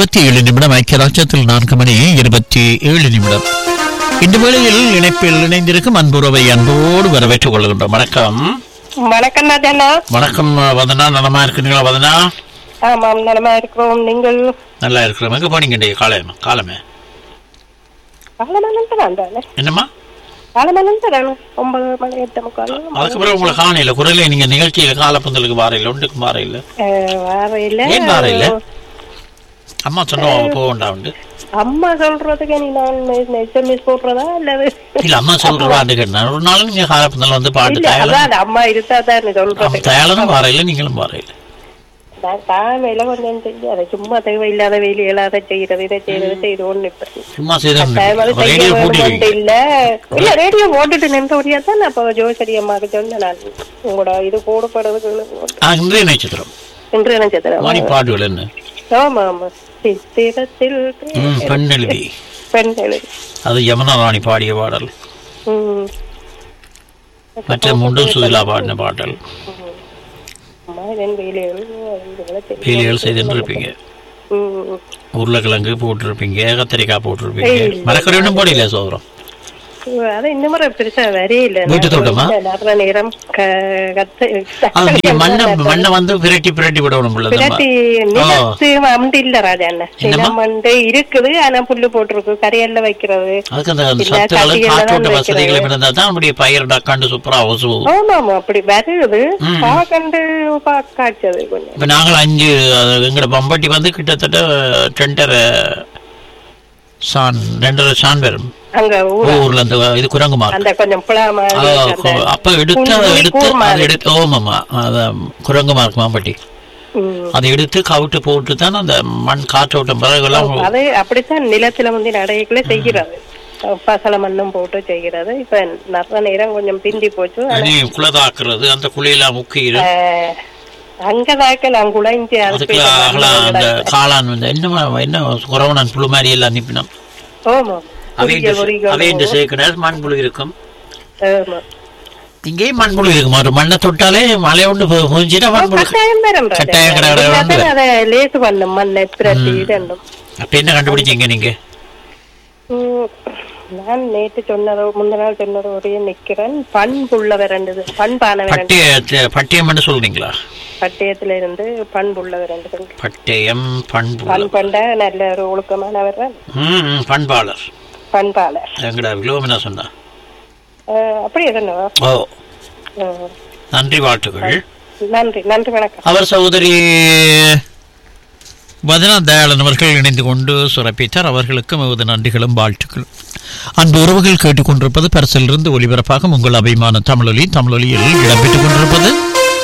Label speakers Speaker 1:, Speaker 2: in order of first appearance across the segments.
Speaker 1: இருபத்தி ஏழு நிமிடம் ஐக்கிய ராஜ்யத்தில் நான்கு மணி இருபத்தி ஏழு நிமிடம் இந்த வேளையில் இணைப்பில் இணைந்திருக்கும் அன்புறவை அன்போடு வரவேற்றுக் கொள்கின்றோம் வணக்கம்
Speaker 2: வணக்கம் ராஜண்ணா
Speaker 1: வணக்கம் வதனா நலமா இருக்கிறீங்களா வதனா
Speaker 2: ஆமாம் நலமா இருக்கிறோம் நீங்கள்
Speaker 1: நல்லா இருக்கிறோம் எங்க போனீங்க இன்றைக்கு காலையமா காலமே
Speaker 2: காலமேலம் தான் தானே
Speaker 1: என்னம்மா
Speaker 2: காலமேலம் தான் ஒன்பது மணி எட்டு முக்கால்
Speaker 1: அதுக்கப்புறம் உங்களை காணையில குரலே நீங்க நிகழ்ச்சியில காலப்பந்தலுக்கு வார இல்லை ஒன்றுக்கும் வார இல்லை
Speaker 2: அஹ், வார இல்ல
Speaker 1: ஏன் வார இல்ல? அம்மா சொன்னோம் போக வேண்டாம் உண்டு
Speaker 2: அம்மா சொல்றதுக்கு நீ நான் எஸ்எம்எஸ் போடுறதா அல்லது
Speaker 1: இல்ல அம்மா சொல்றாண்டு கேட்டேன் ஒரு நாளும் நீங்க காலப்பந்தல் வந்து பாட்டு
Speaker 2: இல்ல
Speaker 1: தயாளம்
Speaker 2: அதான் அம்மா இருந்தா தான் சொல்றது
Speaker 1: தயாளனும் வார இல்லை நீங்களும் வார இல்லை
Speaker 2: நான் காலையில கொஞ்சம் செய்யாத சும்மா தேவையில்லாத வேலைகள் அதை செய்யறது இதை செய்யறது செய்து ஒண்ணு இப்ப
Speaker 1: சும்மா செய்து
Speaker 2: டைம் அது செய்ய
Speaker 1: ரேடியோ
Speaker 2: வேணுமென்று
Speaker 1: போட்டு
Speaker 2: இல்ல இல்ல ரேடியோ போட்டுட்டு நின்றபடியா தான் நான் அப்ப ஜோசடி அம்மாக்கு சொன்னேன் நான் உங்களோட இது போடப்படுறதுக்கு
Speaker 1: ஆ, இன்றைய நட்சத்திரம்
Speaker 2: இன்று நட்சத்திரம்
Speaker 1: மணி பாடுகள் என்ன
Speaker 2: ஆமா ஆமா சித்திரத்தில்
Speaker 1: ம், பெண்ணெழுதி
Speaker 2: பெண்கள்
Speaker 1: அது யமுனா ராணி பாடிய பாடல்
Speaker 2: ம்.
Speaker 1: மற்ற முண்டு சுதிலா பாடின பாடல்
Speaker 2: அம்மா, இதன் வேலைகள் இதுகளை செய்ய-
Speaker 1: வேலைகள் செய்துருப்பீங்க
Speaker 2: ம்.
Speaker 1: உருளைக்கிழங்கு போட்டிருப்பீங்க கத்திரிக்காய் போட்டிருப்பீங்க மரக்கறியும் போடல சோதரம்
Speaker 2: அது இந்த முறை பெருசா வரையில
Speaker 1: வீட்டு தோட்டமா?
Speaker 2: நிறைய நேரம் க- கத்து
Speaker 1: அது நீங்க மண்ணை மண்ணை வந்து பிரட்டி பிரட்டி விடணும் பிள்ளை
Speaker 2: பிராட்டி நிலத்து அம்பு இல்ல ராஜா அண்ணா நிலம் வந்து இருக்குது ஆனா புல்லு போட்டிருக்கு கரையல்ல வைக்கிறது
Speaker 1: அதுக்கு அந்த அந்த
Speaker 2: இல்ல,
Speaker 1: சத்துக்களும்
Speaker 2: கட்டியெல்லாம்
Speaker 1: காற்றோட்ட
Speaker 2: தான்
Speaker 1: வசதிகளும் இருந்தா தான் நம்முடைய பயிர் டக்காண்டு சூப்பரா ஒசு
Speaker 2: ஆமா ஆமா அப்படி வருது பாக்கண்டு காய்ச்சது கொஞ்சம்
Speaker 1: இப்ப நாங்கள் அஞ்சு அது எங்கட பம்பட்டி வந்து கிட்டத்தட்ட ரெண்டரை சான் ரெண்டரை சான் வரும்
Speaker 2: அங்க ஊர்
Speaker 1: ஊர்ல அந்த இது குரங்குமார்
Speaker 2: அந்த கொஞ்சம் புலா மாதிரி
Speaker 1: ஆ,
Speaker 2: அந்த
Speaker 1: கொ- அப்ப எடுத்து அதை
Speaker 2: குண்டு
Speaker 1: எடுத்து
Speaker 2: கூர்
Speaker 1: அதை
Speaker 2: மாதிரி.
Speaker 1: எடுத்து ஓமாமா அத குரங்கு மார்க் மாம்பட்டி
Speaker 2: ம்.
Speaker 1: அதை எடுத்து கவிட்டு போட்டு தான் அந்த மண் காற்றோட்டம் பிறகுலாம்
Speaker 2: அது அப்படித்தான் நிலத்துல வந்து நடைகளை செய்கிறது பசல மண்ணும் போட்டு செய்கிறது இப்ப நிறைய நேரம் கொஞ்சம் பிந்தி போச்சு ஆனா,
Speaker 1: அணி குலதாக்குறது அந்த குழியெல்லாம் முக்கிடு
Speaker 2: ஆஹ், அங்க தாக்கல் அங்குழைஞ்சு
Speaker 1: அதுக்குள்ள அகலாம் அந்த காளான் வந்து என்ன என்ன குறவனன் புழு மாதிரி எல்லாம் அனுப்பினோம்
Speaker 2: ஆமா
Speaker 1: அவையின்
Speaker 2: குறிக்க குறிக்க
Speaker 1: அவையின் சேர்க்கிறார் மண்புழு இருக்கும்
Speaker 2: ஆமா
Speaker 1: இங்கேயும் மண்புழு இருக்கும் ஒரு மண்ணை தொட்டாலே மழை ஒன்று புரிஞ்சுட்டா மண்புழு
Speaker 2: கட்டாயம் வரும் ராஜா.
Speaker 1: கட்டாயம் கடை கடை
Speaker 2: இல்லாதான்
Speaker 1: வந்து.
Speaker 2: அதை லேசு பண்ணும் மண்ணை பிரட்டி இதண்டும்
Speaker 1: அப்ப என்ன கண்டுபிடிச்சீங்க நீங்க
Speaker 2: ம், நான் நேற்று சொன்னதோ முந்த நாள் சொன்னதோ ஒரே நிக்கிறேன் பண்புள்ள விரண்டுது பண்பான விரண்டு
Speaker 1: பட்டிய பட்டியம் சொல்றீங்களா
Speaker 2: பட்டயத்துல இருந்து பண்புள்ள விரண்டு
Speaker 1: பட்டயம் பண்பு
Speaker 2: பண் பண்ட நல்ல ஒரு ஒழுக்கமான விரல்
Speaker 1: ம் ம், பண்பாளர்
Speaker 2: பண்பாளர்
Speaker 1: எங்கடா விலோமினா சொன்னா
Speaker 2: அஹ், அப்படியே சொன்னவா
Speaker 1: ஓ
Speaker 2: ம்.
Speaker 1: நன்றி வாழ்த்துக்கள்
Speaker 2: நன்றி நன்றி வணக்கம்
Speaker 1: அவர் சகோதரி வதனா தயாளன் அவர்கள் இணைந்து கொண்டு சுரப்பித்தார் அவர்களுக்கும் எமது நன்றிகளும் வாழ்த்துக்களும் அன்பு உறவுகள் கேட்டுக்கொண்டிருப்பது பரிசிலிருந்து ஒலிபரப்பாக உங்கள் அபிமான தமிழொலி தமிழொலியில் இடம்பெற்றுக் கொண்டிருப்பது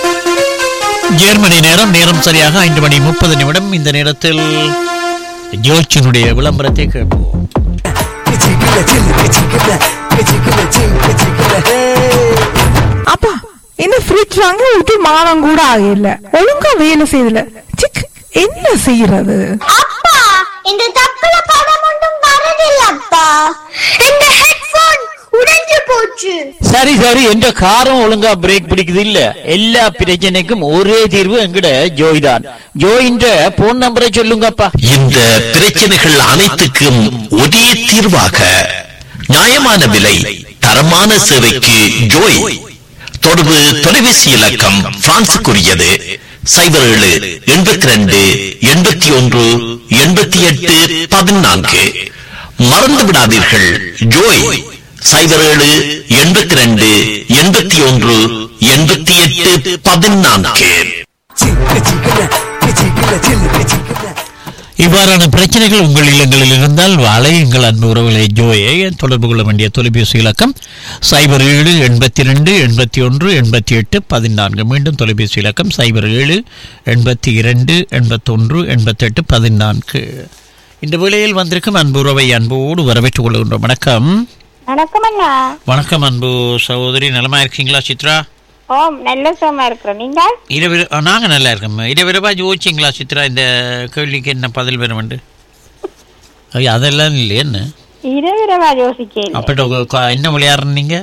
Speaker 1: ஜெர்மனி நேரம் நேரம் சரியாக ஐந்து மணி முப்பது நிமிடம் இந்த நேரத்தில் ஜோச்சினுடைய விளம்பரத்தை கேட்போம்
Speaker 3: கிச்சிக்கில சில்லு கிச்சிக்கில கிச்சிக்கில சில் கிச்சிக்கில ஹே
Speaker 4: அப்பா இந்த ஃப்ரிட்ஜ் வாங்க விட்டு மாதம் கூட ஆகல ஒழுங்கா வேலை செய்யல சிக் என்ன செய்யறது
Speaker 5: அப்பா இந்த தப்புல படம் ஒன்றும் வரதில்லப்பா இந்த ஹெட்போன் உடைஞ்சு போச்சு
Speaker 6: சரி சரி என்ற காரம் ஒழுங்கா பிரேக் பிடிக்குது இல்ல எல்லா பிரச்சனைக்கும் ஒரே தீர்வு எங்கட ஜோய் தான் ஜோயின்ற போன் நம்பரை சொல்லுங்கப்பா
Speaker 7: இந்த பிரச்சனைகள் அனைத்துக்கும் ஒரே தீர்வாக நியாயமான விலை தரமான சேவைக்கு ஜோய் தொடர்பு தொலைபேசி இலக்கம் பிரான்சுக்குரியது சைபர் ஏழு எண்பத்தி ரெண்டு எண்பத்தி ஒன்று எண்பத்தி எட்டு பதினான்கு மறந்து விடாதீர்கள் ஜோய் சைபர் ஏழு எண்பத்தி ரெண்டு எண்பத்தி ஒன்று எண்பத்தி எட்டு பதினான்கு
Speaker 3: சில் கிச்சிக்கில கிச்சிக்கில சில்லு கிச்சிக்கில
Speaker 1: இவ்வாறான பிரச்சனைகள் உங்கள் இல்லங்களில் இருந்தால் வளையுங்கள் அன்பு உறவுகளை ஜோயை தொடர்பு கொள்ள வேண்டிய தொலைபேசி இலக்கம் சைபர் ஏழு எண்பத்தி ரெண்டு எண்பத்தி ஒன்று எண்பத்தி எட்டு பதினான்கு மீண்டும் தொலைபேசி இலக்கம் சைபர் ஏழு எண்பத்தி இரண்டு எண்பத்தொன்று எண்பத்தெட்டு பதினான்கு இந்த வேளையில் வந்திருக்கும் அன்பு உறவை அன்போடு வரவேற்றுக் கொள்கின்றோம் வணக்கம்
Speaker 5: வணக்கம் அண்ணா
Speaker 1: வணக்கம் அன்பு சகோதரி நலமா இருக்கீங்களா சித்ரா
Speaker 5: ஓம் நல்ல சுகமா இருக்கிறோம் நீங்க
Speaker 1: இரவு நாங்கள் நல்லா இருக்கோம் இரவிரவா யோசிச்சிங்களா சித்ரா இந்த கேள்விக்கு என்ன பதில் வேணுமெண்டு ஐயா, அதெல்லாம் இல்லையே என்ன
Speaker 5: இரவிரவா யோசிக்கல
Speaker 1: அப்பட்ட உங்க க- என்ன விளையாடுறீங்க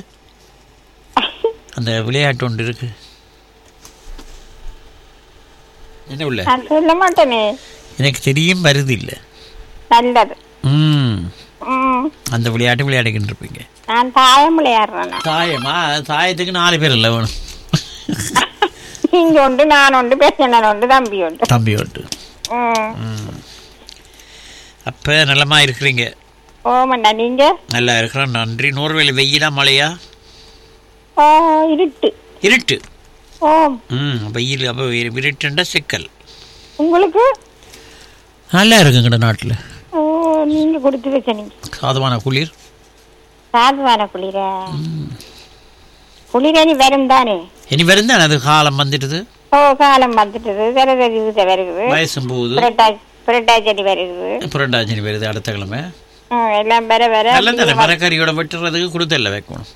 Speaker 1: அந்த விளையாட்டு ஒன்று இருக்கு என்ன உள்ள
Speaker 5: நான் சொல்ல மாட்டேனே
Speaker 1: எனக்கு தெரியும் வருது இல்லை
Speaker 5: நல்லது
Speaker 1: ம்
Speaker 5: ம்
Speaker 1: அந்த விளையாட்டு விளையாடிக்கிட்டு இருப்பீங்க
Speaker 5: நான் தாயம் விளையாடுறேன் நான்.
Speaker 1: தாயமா தாயத்துக்கு நாலு பேர் இல்லை வேணும்
Speaker 5: நீங்க உண்டு நான் உண்டு பேசணும் உண்டு தம்பி உண்டு
Speaker 1: தம்பி ஒட்டு
Speaker 5: ம்
Speaker 1: அப்போ நல்லமா இருக்கிறீங்க
Speaker 5: ஓமண்ணா நீங்க
Speaker 1: நல்லா இருக்கிறோம் நன்றி நூறுவேலி வெயிலா மழையா
Speaker 5: ஓ இருட்டு
Speaker 1: இருட்டு
Speaker 5: ஓம்
Speaker 1: ம் வெயில் அப்போ இருட்டுண்டா சிக்கல்
Speaker 5: உங்களுக்கு
Speaker 1: நல்லா இருக்குங்கட நாட்டில்
Speaker 5: ஓ நீங்க கொடுத்து வச்ச நீங்க
Speaker 1: சாதமான குளிர்
Speaker 5: சாதுவான குளிர குளிர நீ வரும் தானே
Speaker 1: இனி வரும் தானே அது காலம் வந்துடுது
Speaker 5: ஓ காலம் வந்துட்டது வருது வருகுது
Speaker 1: வயசும் போகுது
Speaker 5: புரட்டாசி புரட்டாச்செடி வருகுது
Speaker 1: புரட்டாச்சினி வருது அடுத்த கிழமை
Speaker 5: ம், எல்லாம் வர வர
Speaker 1: நல்ல தானே மரக்கறியோட வெட்டுறதுக்கு கொடுத்தல்ல வைக்கணும்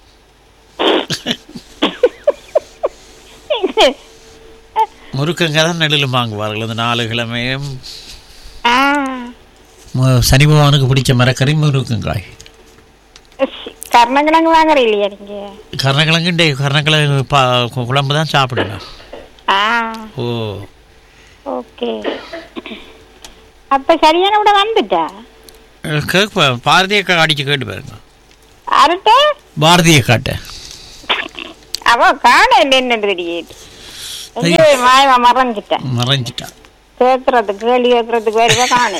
Speaker 1: முருக்கங்க தான் நெல்லில் வாங்குவார்கள் அந்த நாலு கிழமையும்
Speaker 5: ஆ,
Speaker 1: மு- சனி பகவானுக்கு பிடிச்ச மரக்கறி முருக்கங்காய்
Speaker 5: சி, கருணக்கிழங்கு வாங்குற இல்லையா நீங்க
Speaker 1: கருணக்கிழங்கு டே கருணக்கிழங்கு பா கு- குழம்பு தான் சாப்பிடுவேன்
Speaker 5: ஆ
Speaker 1: ஓ
Speaker 5: ஓகே அப்ப சரியான கூட வந்துட்டா
Speaker 1: கேட்ப பாரதிய அக்கா அடிச்சு கேட்டு பாருங்க
Speaker 5: அரட்ட
Speaker 1: பாரதிய காட்ட
Speaker 5: அவ காண என்ன தெரியுது எங்கே மாயமா மறைஞ்சிட்டேன்
Speaker 1: மறைஞ்சிட்டான்
Speaker 5: கேட்கறதுக்கு கேள்வி கேட்கறதுக்கு வருவா காண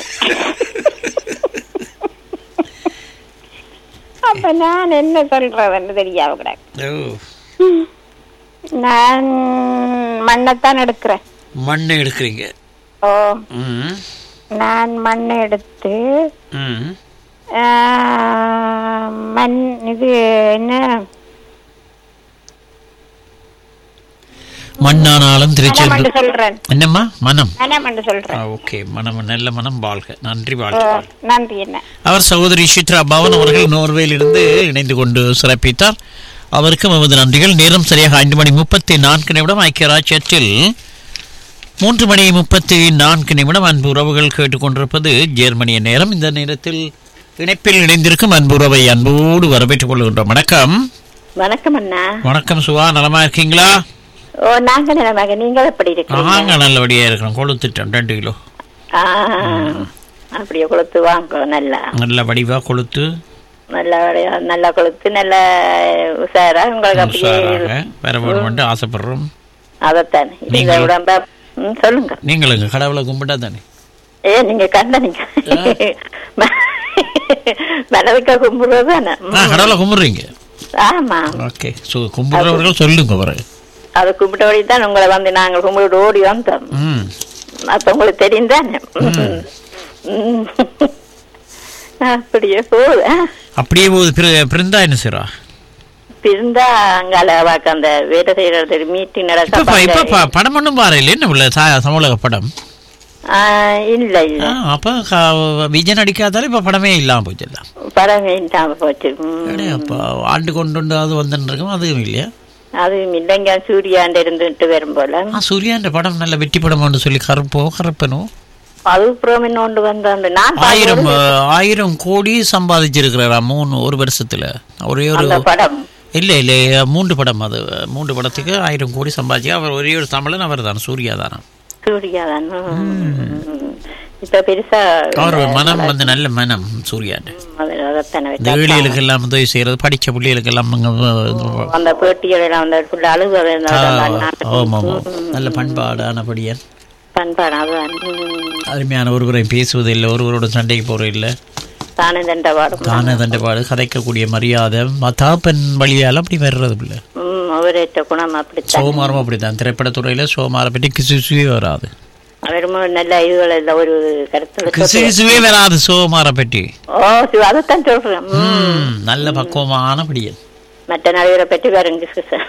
Speaker 5: அப்ப நான் என்ன சொல்றதுன்னு தெரியாம கிடக்கு
Speaker 1: ஓ
Speaker 5: நான் மண்ணைத்தான் எடுக்கிறேன்
Speaker 1: மண்ணை எடுக்கிறீங்க
Speaker 5: ஓ
Speaker 1: ம்
Speaker 5: நான் மண்ணை எடுத்து
Speaker 1: ம்
Speaker 5: ஆ, மண் இது என்ன
Speaker 1: மண்ணானாலும்
Speaker 5: மனம்
Speaker 1: திருச்சி
Speaker 5: என்று சொல்றேன்
Speaker 1: என்னம்மா மனம்
Speaker 5: மனம் என்று சொல்றேன்
Speaker 1: ஓகே மனம் நல்ல மனம் வாழ்க நன்றி
Speaker 5: ஓ,
Speaker 1: வாழ்க
Speaker 5: நன்றி என்ன
Speaker 1: அவர் சகோதரி சித்ரா பவன் அவர்கள் நோர்வேலிருந்து இணைந்து கொண்டு சிறப்பித்தார் அவருக்கும் நமது நன்றிகள் நேரம் சரியாக ஐந்து மணி முப்பத்தி நான்கு நிமிடம் ஐக்கிய ராஜ்யத்தில் மூன்று மணி முப்பத்தி நான்கு நிமிடம் அன்பு உறவுகள் கேட்டுக்கொண்டிருப்பது ஜெர்மனிய நேரம் இந்த நேரத்தில் இணைப்பில் இணைந்திருக்கும் அன்பு உறவை அன்போடு வரவேற்றுக் கொள்கின்றோம் வணக்கம்
Speaker 5: வணக்கம் அண்ணா
Speaker 1: வணக்கம் சுவா நலமா இருக்கீங்களா
Speaker 5: ஓ நாங்க நிலமாக நீங்கள் எப்படி இருக்கீங்க
Speaker 1: நாங்க நல்லபடியா இருக்கிறோம் கொளுத்துட்டோம் ரெண்டு கிலோ
Speaker 5: ஆ, அப்படியே கொளுத்து வாங்க நல்லா
Speaker 1: நல்ல வடிவா கொளுத்து
Speaker 5: நல்ல வழியா- நல்லா கொளுத்து நல்ல உஷாரா உங்களுக்கு அப்படியே
Speaker 1: உஷாராக வேற வேணுமென்று ஆசைப்படுறோம்
Speaker 5: அதைத்தான் இந்த
Speaker 1: நீங்கள்?
Speaker 5: உடம்ப ம், சொல்லுங்க
Speaker 1: நீங்களுங்க கடவுளை கும்பிட்டா தானே
Speaker 5: ஏ நீங்க கண்ட நீங்க மனதுக்க கும்பிடுறது தானே
Speaker 1: ஆ, கடவுளை கும்பிடுறீங்க
Speaker 5: ஆமா
Speaker 1: ஓகே ஸோ கும்பிடுறவர்கள் சொல்லுங்க பிறகு
Speaker 5: அதை கும்பிட்டபடி தான் உங்களை வந்து நாங்கள் கும்பிட்டு ஓடி வந்தோம்
Speaker 1: ம்
Speaker 5: அப்ப உங்களுக்கு தெரியும் தானே ம். அப்படியே போகுது ஆ.
Speaker 1: அப்படியே போகுது பிற- பிறந்தா என்ன செய்றா
Speaker 5: பிறந்தா அங்கால வாக்கு அந்த வேலை செய்யறது மீட்டிங்
Speaker 1: இப்ப ப- இப்ப
Speaker 5: நடக்க
Speaker 1: ப- படம் ஒன்றும் பாரு என்ன உள்ள சா- தமிழக படம்
Speaker 5: இல்ல இல்ல
Speaker 1: ஆ, அப்ப க- விஜய் நடிக்காதால இப்ப படமே இல்லாம போச்சு எல்லாம்
Speaker 5: படம் இல்லாம போச்சு ம்.
Speaker 1: அடே, அப்ப ஆண்டு கொண்டு அது வந்துன்னு இருக்கும் அதுவும் இல்லையா
Speaker 5: அதுவும் இல்லைங்க சூர்யாண்ட இருந்துட்டு வரும் போல
Speaker 1: ஆ சூர்யான்ற படம் நல்ல வெற்றி படம்னு சொல்லி கருப்போ கருப்பனோ
Speaker 5: அது அப்புறம் இன்னொன்று வந்து நான்
Speaker 1: ஆயிரம்
Speaker 5: பார்த்தது
Speaker 1: அஹ், ஆயிரம் கோடி சம்பாதிச்சிருக்கிறாரா மூணு ஒரு வருஷத்துல ஒரே ஒரு
Speaker 5: அந்த படம்
Speaker 1: இல்ல இல்ல மூன்று படம் அது மூன்று படத்துக்கு ஆயிரம் கோடி சம்பாதிச்சு அவர் ஒரே ஒரு தமிழன் அவர் தான் சூர்யா தானா
Speaker 5: சூர்யா தான் இப்ப பெருசா
Speaker 1: அவர் மனம் வந்து நல்ல மனம் சூர்யாண்டு
Speaker 5: அது- அதைத்தானே
Speaker 1: இந்த
Speaker 5: வச்சு.
Speaker 1: ஏழைகளுக்கு எல்லாம் உதவி செய்யறது படிச்ச பிள்ளைகளுக்கு எல்லாம் அங்க வ-
Speaker 5: அந்த பேட்டிகள் எல்லாம் அந்த full அழுகு அது அந்த-
Speaker 1: ஆ,
Speaker 5: அந்த நாட்டுக்கு.
Speaker 1: ஆமா ஆமா நல்ல பண்பாடானபடியன்
Speaker 5: பண்பாடு அதுதான் ம்.
Speaker 1: அருமையான ஒருவரை பேசுவதில்லை ஒருவரோட சண்டைக்கு போறது இல்லை
Speaker 5: தானே தண்ட பாடும்
Speaker 1: தானே தண்டபாடு கதைக்கக்கூடிய மரியாதை மத்தாப்பன் வழியால் அப்படி வர்றது இல்லை
Speaker 5: ம் அவரேற்ற குணம் அப்படித்தான்
Speaker 1: சோமாரம் அப்படித்தான் திரைப்படத்துறையில சோமாரை பற்றி கிசுசுவே வராது
Speaker 5: அவரும் நல்ல இதுகள் எல்லாம் ஒரு கருத்துல சொல்லி-
Speaker 1: கிசுசுவே வராது சோமாரை பற்றி
Speaker 5: ஓ சிவ, அதைத்தான் சொல்றேன் ம்.
Speaker 1: ம், நல்ல பக்குவமான படியன்
Speaker 5: மற்ற நடிகரை பற்றி வேறுங்க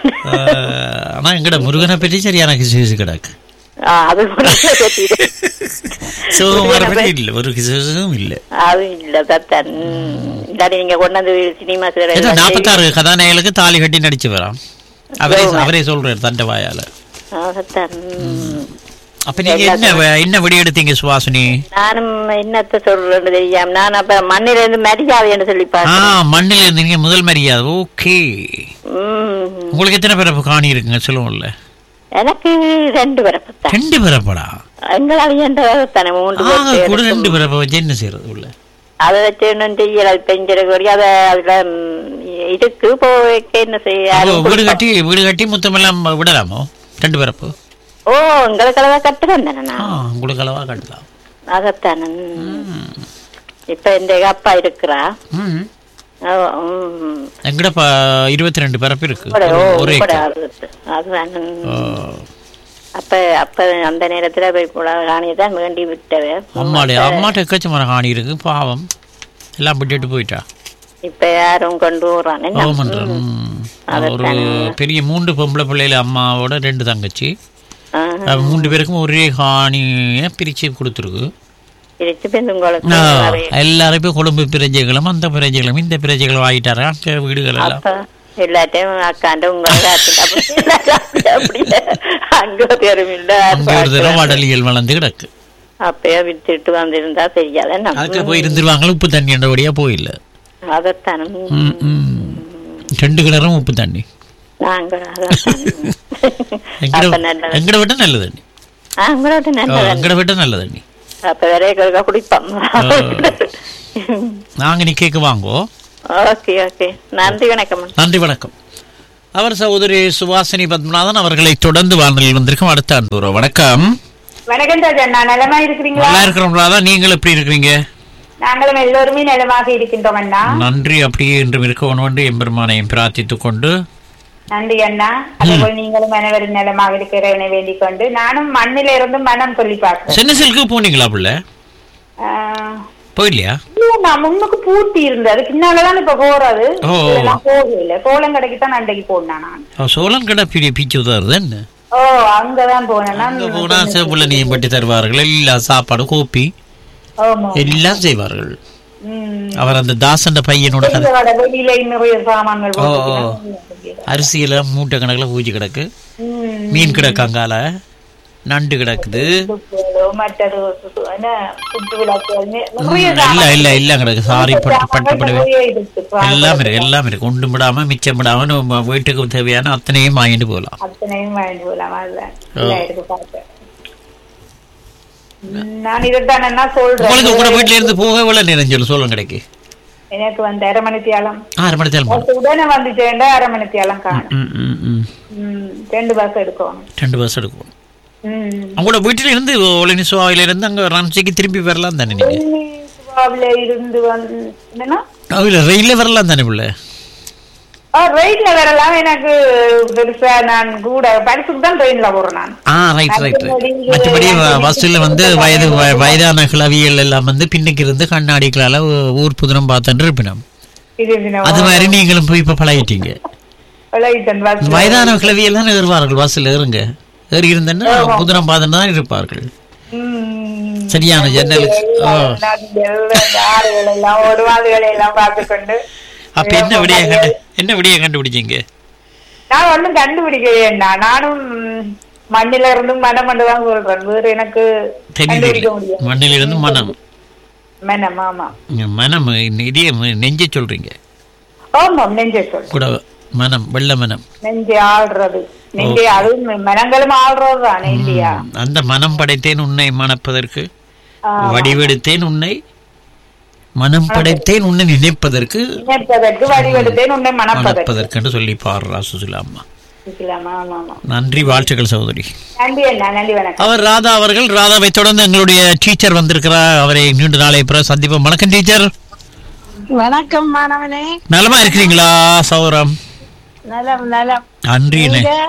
Speaker 1: ஆனா எங்கட முருகனை பற்றி சரியான கிசுகிசு கிடக்கு
Speaker 5: அது கூட பற்றி
Speaker 1: சோமாரை பற்றி இல்லை ஒரு கிசுகிசும் இல்லை
Speaker 5: அது இல்ல தத்தான் இல்லாட்டி நீங்க கொண்டு வந்து சினிமா
Speaker 1: ஏதோ நாற்பத்தாறு கதாநாயகளுக்கு தாலி கட்டி நடிச்சு வரான் அவரே அவரே சொல்றாரு தண்டை வாயால
Speaker 5: அதைத்தான் ம்.
Speaker 1: அப்ப நீங்க என்ன வ- என்ன வெடி எடுத்தீங்க சுவாசினி
Speaker 5: நானும் என்னத்த சொல்றேன்னு தெரியாம நான் அப்ப மண்ணில இருந்து மரியாதைன்னு சொல்லி
Speaker 1: ஆ
Speaker 5: பார்த்தேன்
Speaker 1: மண்ணில் இருந்தீங்க முதல் மரியாதை ஓகே
Speaker 5: ம்.
Speaker 1: உங்களுக்கு எத்தனை பிறப்பு காணி இருக்குங்க சொல்லுவோம்ல
Speaker 5: எனக்கு ரெண்டு பிறப்பு தான்
Speaker 1: ரெண்டு பிறப்படா
Speaker 5: எங்களால் இயன்றதாகத்தானே மூன்று
Speaker 1: ஆ
Speaker 5: பேர்
Speaker 1: கூட ரெண்டு
Speaker 5: எடுக்கும்.
Speaker 1: பிறப்பை வச்சு என்ன செய்யறது உள்ள
Speaker 5: அதை வச்சு ஒன்றும் செய்யல பெஞ்சர கோரி அதை அதுல ம், இருக்கு போய்க்க என்ன செய்ய
Speaker 1: அப்போ
Speaker 5: யாரும்
Speaker 1: வீடு
Speaker 5: கொடுப்பா-
Speaker 1: கட்டி வீடு கட்டி மொத்தமெல்லாம் விடலாமோ ரெண்டு பிறப்பு
Speaker 5: ஓ எங்களுக்கு அளவா கட்டுறேன் தானே
Speaker 1: ஆ
Speaker 5: நான்
Speaker 1: உங்களுக்கு அளவா கட்டலாம்
Speaker 5: அதைத்தானே ம். இப்ப இந்த அப்பா இருக்கிறா
Speaker 1: ம்
Speaker 5: ஓ, ம்.
Speaker 1: எங்கட ப இருபத்தி ரெண்டு பிறப்பு இருக்கு
Speaker 5: கூட, ஓ,
Speaker 1: ஒரு- ஒரு
Speaker 5: கூட
Speaker 1: ஏக்கர்
Speaker 5: அது- அதுதான்
Speaker 1: ஆ.
Speaker 5: அப்ப அப்ப அந்த நேரத்துல போய் காணியை தான் வேண்டி விட்டவ
Speaker 1: அம்மாடி அம்மாட்ட எக்கச்சமான காணி இருக்கு பாவம் எல்லாம் விட்டுட்டு போயிட்டா
Speaker 5: இப்ப யாரும் கொண்டு வர்றான் என்ன?
Speaker 1: ஓமன்றான் ஒரு பெரிய மூன்று பொம்பளை பிள்ளைல அம்மாவோட ரெண்டு தங்கச்சி
Speaker 5: ஆ,
Speaker 1: அவ மூன்று பேருக்கும் ஒரே காணியை பிரிச்சு கொடுத்துருக்கு
Speaker 5: பிரிச்சு பேருந்து உங்களுக்கு
Speaker 1: ஆ,
Speaker 5: நிறைய.
Speaker 1: எல்லாரும் இப்போ கொழும்பு பிரஜைகளும் அந்த பிரஜைகளும் இந்த பிரஜைகளும் ஆயிட்டாரு அங்க வீடுகள் எல்லாம்
Speaker 5: அப்ப எல்லாத்தையும் அக்காண்ட உங்களை அப்படியே அங்க பேரும் இல்ல
Speaker 1: அங்க ஒரு தடவை வடலியல் வளர்ந்து கிடக்கு
Speaker 5: அப்பயே விட்டுட்டு வந்திருந்தா தெரியாத
Speaker 1: அதுக்கு போய் இருந்துருவாங்களும் உப்பு தண்ணி என்றபடியா போயில்ல
Speaker 5: அதைத்தான்
Speaker 1: ம், ம். ரெண்டு கிணறும் உப்பு தண்ணி
Speaker 5: நாங்க அதைத்தான்.
Speaker 1: எங்கட
Speaker 5: அப்ப நல்லது
Speaker 1: எங்கட விட்ட நல்ல தண்ணி
Speaker 5: ஆ, உங்களோட
Speaker 1: ஆ,
Speaker 5: நல்லது
Speaker 1: எங்கட விட்ட நல்ல தண்ணி
Speaker 5: அப்ப வேற எங்களுக்கு குடிப்போம்
Speaker 1: நாங்க நீ கேக்கு வாங்கோ
Speaker 5: ஓகே ஓகே நன்றி வணக்கம்
Speaker 1: நன்றி வணக்கம் அவர் சகோதரி சுவாசினி பத்மநாதன் அவர்களை தொடர்ந்து வானொலியில் வந்திருக்கும் அடுத்த அன்புறோ வணக்கம்
Speaker 8: வணக்கம் ராஜா நான் நலமா இருக்கிறீங்களா
Speaker 1: நல்லா இருக்கிறோம் ராதா நீங்கள் எப்படி இருக்கிறீங்க
Speaker 8: நாங்களும் எல்லோருமே நலமாக இருக்கின்றோம் அண்ணா
Speaker 1: நன்றி அப்படியே என்றும் இருக்கணும் என்று எம்பெருமானையும் பிரார்த்தித்துக் கொண்டு
Speaker 8: நன்றி அண்ணா அதேபோல் நீங்களும் அனைவரும் நலமாக இருக்கிறவனை வேண்டிக் கொண்டு நானும் மண்ணில இருந்து மனம் சொல்லி பார்க்கிறேன்
Speaker 1: சென்னை சில்க்கு போனீங்களா பிள்ளை
Speaker 8: ஆஹ்,
Speaker 1: போயிலையா
Speaker 8: இல்ல, நான் முன்னுக்கு பூட்டி இருந்தது அதுக்கு பின்னாலதான் இப்ப போறது
Speaker 1: ஓ.
Speaker 8: இதுல நான் போகல சோளங்கடைக்கு தான் அன்றைக்கு போனேன் நான்
Speaker 1: ஓ, சோளம் கடை பெரிய பீச்சு உதாருது என்ன
Speaker 8: ஓ அங்கதான் போனேன்
Speaker 1: அங்க போனா சேப்புள்ள நீயும் பட்டி தருவார்கள் எல்லாம் சாப்பாடு கோப்பி
Speaker 8: ஆமா
Speaker 1: எல்லாம் செய்வார்கள்
Speaker 8: உம்
Speaker 1: அவர் அந்த தாசண்ட பையனோட கதை
Speaker 8: வெளியில வர வெளியில நிறைய சாமான்கள்
Speaker 1: ஓ, ஓ.
Speaker 8: போட்டு
Speaker 1: அரிசியில மூட்டை கணக்குல பூஜி கிடக்கு
Speaker 8: உம்
Speaker 1: மீன் கிடக்கு அங்கால நண்டு கிடக்குது
Speaker 8: துப்புகளோ, மற்றது சு- என்ன, குத்து விளக்கு, நெ- நிறைய
Speaker 1: இல்ல
Speaker 8: சாமான்
Speaker 1: இல்ல இல்ல கிடக்கு சாரி பட்டு பட்டு
Speaker 8: சாமான்கள்
Speaker 1: படுவே
Speaker 8: நிறைய இருக்கு.
Speaker 1: எல்லாம் இருக்கு எல்லாம் இருக்கு ஒன்றும் விடாம மிச்சம் விடாம நம்ம வீட்டுக்கு தேவையான அத்தனையும் வாங்கிட்டு போகலாம்
Speaker 8: அத்தனையும் வாங்கிட்டு போலாம் அதுதான். எல்லாம் எடுத்து பார்த்தேன். உம், நான் இதைத்தான் என்ன
Speaker 1: உங்களுக்கு கூட
Speaker 8: சொல்றேன்
Speaker 1: வீட்டுல இருந்து போக எவ்வளவு நேரம் சொல்லு சோளம் கிடைக்கு
Speaker 8: எனக்கு வந்து அரை மணி தியாலம்
Speaker 1: ஆறு மணி தேவை
Speaker 8: உடனே வந்து சேர்ந்தா அரை மணி தியாலம் காணும்
Speaker 1: ம் ம் ம்
Speaker 8: உம், ரெண்டு பஸ் எடுக்கணும்
Speaker 1: ரெண்டு பஸ் எடுக்கும்
Speaker 8: உம்.
Speaker 1: உங்களோட வீட்டில இருந்து ஒளினி சுவாவில இருந்து அங்க ரன்சிக்கு திரும்பி வரலாம் தானே நீங்க
Speaker 8: வெள்ளி சுபாவில இருந்து வந்து என்னன்னா
Speaker 1: இல்ல ரயில்ல வரலாம் தானே பிள்ளை
Speaker 8: ரைட்ல வரலாம் எனக்கு பெருசா நான் கூட பரிசுக்கு தான் ட்ரெயின்ல போறேன் நான்
Speaker 1: ஆ ரைட் ரைட் மற்றபடி பஸ்ஸில் வந்து வயது வ- வயதான கிளவியல் எல்லாம் வந்து பின்னுக்கு இருந்து கண்ணாடிகளால ஊ- ஊர் புதினம் பார்த்துட்டு இருப்பினோம்
Speaker 8: இது தினம்
Speaker 1: அது மாதிரி நீங்களும் போய் இப்ப பழகிட்டீங்க
Speaker 8: விளையிட்டன் பஸ்
Speaker 1: வயதான கிளவியல் தான் ஏறுவார்கள் பஸ்ஸில் ஏறுங்க ஏறி இருந்தேன்னா புதினம் பார்த்துட்டு தான் இருப்பார்கள்
Speaker 8: உம்.
Speaker 1: சரியான ஜன்னலுக்கு ஓ
Speaker 8: நதிகள், இந்த ஆறுகள் எல்லாம் ஓடுவாதுகளை எல்லாம் பார்த்து கொண்டு
Speaker 1: அப்ப என்ன விடிய கண்டு என்ன விடிய கண்டுபிடிச்சீங்க
Speaker 8: நான் ஒண்ணும் கண்டுபிடிக்கலையேண்ணா நானும் மண்ணில இருந்தும் மனம் தான் சொல்றேன் வேறு எனக்கு கண்டுபிடிக்க
Speaker 1: தெரியல
Speaker 8: முடியும்
Speaker 1: மண்ணிலிருந்து மனம்
Speaker 8: மனம் ஆமா
Speaker 1: மனம் இதே நெஞ்சை சொல்றீங்க
Speaker 8: ஆமாம் நெஞ்சை சொல்
Speaker 1: கூட மனம் வெள்ள மனம்
Speaker 8: நெஞ்சை ஆள்றது நெஞ்சை அதுவும் மனங்களும் ஆள்றது தானே இல்லையா
Speaker 1: அந்த மனம் படைத்தேன் உன்னை மணப்பதற்கு வடிவெடுத்தேன் உன்னை மனம் படைத்தேன் உன்னை நினைப்பதற்கு
Speaker 8: நினைப்பதற்கு வடிவெடுத்தேன் உன்னை மணப்பதற்கு
Speaker 1: மணப்பதற்கு என்று சொல்லி பாடுறா சுசிலா அம்மா
Speaker 8: இருக்கலாமா? ஆமா ஆமா
Speaker 1: நன்றி வாழ்த்துக்கள் சகோதரி
Speaker 8: நன்றி அண்ணா நன்றி வணக்கம்
Speaker 1: அவர் ராதா அவர்கள் ராதாவை தொடர்ந்து எங்களுடைய டீச்சர் வந்திருக்கிறார் அவரை நீண்ட நாளை பிறகு சந்திப்போம் வணக்கம் டீச்சர்
Speaker 9: வணக்கம் மாணவனே
Speaker 1: நலமா இருக்கிறீங்களா சௌரம்
Speaker 9: நலம் நலம்
Speaker 1: நன்றி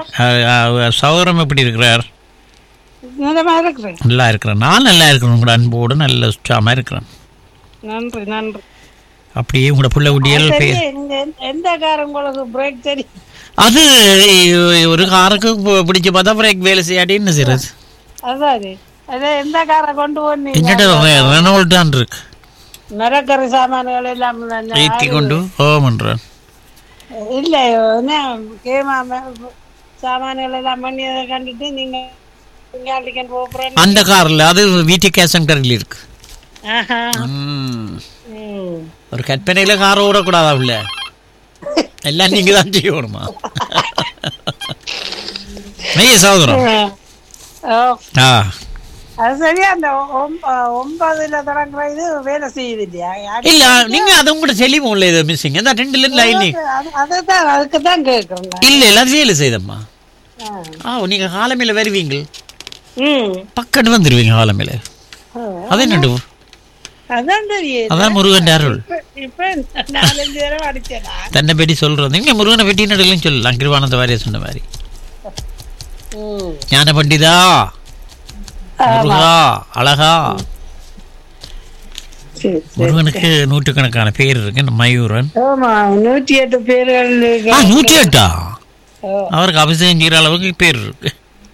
Speaker 1: சௌரம் எப்படி இருக்கிறார்
Speaker 9: நலமா இருக்கிறேன்
Speaker 1: நல்லா இருக்கிறேன் நான் நல்லா இருக்கிறேன் உங்களோட அன்போடு நல்ல உற்சாகமா இருக்கிறேன்
Speaker 9: நன்றி நன்றி
Speaker 1: அப்படியே உங்களோட புள்ள குட்டியல்
Speaker 9: சரி,
Speaker 1: பே-
Speaker 9: இந்த எந்த காரம் உங்களுக்கு பிரேக் சரி
Speaker 1: அது ஒரு காருக்கு பு- பிடிச்சு பார்த்தா பிரேக் வேலை செய்யாட்டி என்ன செய்யறது
Speaker 9: அதாது அது எந்த காரை கொண்டு போனீங்க
Speaker 1: எங்கிட்ட ரெனோல்ட் தான் இருக்கு
Speaker 9: மரக்கறி சாமான்கள் எல்லாம் நான்
Speaker 1: ஏற்றி கொண்டு போகமன்றான்
Speaker 9: இல்ல என்ன கேமா சாமான்கள் எல்லாம் பண்ணி அதை கண்டுட்டு நீங்க இங்காட்டிக்கு போக போறேன்
Speaker 1: அந்த கார்ல அது வீட்டு கேசன் கரையில் இருக்கு
Speaker 9: ஆஹா.
Speaker 1: ம்.
Speaker 9: ம்.
Speaker 1: ஒரு கற்பனையில கார் ஓடக்கூடாதா உள்ள எல்லாம் நீங்க தான் செய்யணுமா மெய்ய சகோதரம்
Speaker 9: ஓ,
Speaker 1: ஆ
Speaker 9: அது சரியா அந்த ஒம்ப- ஒன்பதுல தொடங்குற இது வேலை செய்யுது இல்லையா யாரு-
Speaker 1: இல்ல நீங்க அது உங்களோட செலிமோன்ல இது மிஸ்ஸிங் அந்த ரெண்டுல லைன்
Speaker 9: அது- அதுதான் அதுக்கு தான் கேட்கறேன்
Speaker 1: இல்ல இல்ல அது வேலை செய்தம்மா ஆ நீங்க காலமையில வருவீங்க
Speaker 2: ம்
Speaker 1: பக்கத்து வந்துருவீங்க காலமையில அது என்னண்டு
Speaker 9: அதான் தெரியும்
Speaker 1: அதான் முருகன் அருள்
Speaker 9: இப்ப- இப்ப நாலஞ்சு தடவை அடிச்சேனா
Speaker 1: தன்னை பற்றி சொல்றது நீங்க முருகனை பற்றி நடுலாம் சொல்லலாம் கிருவானந்த வாரியா சொன்ன மாதிரி ஞான பண்டிதா முருகா அழகா
Speaker 9: சரி, சரி.
Speaker 1: முருகனுக்கு நூற்றுக்கணக்கான பேர் இருக்கு இந்த மயூரன்
Speaker 9: ஆமா நூற்றி எட்டு பேர்கள்
Speaker 1: ஆ நூற்றி எட்டா
Speaker 9: ஓ.
Speaker 1: அவருக்கு அபிஷேகம் செய்யற அளவுக்கு பேர் இருக்கு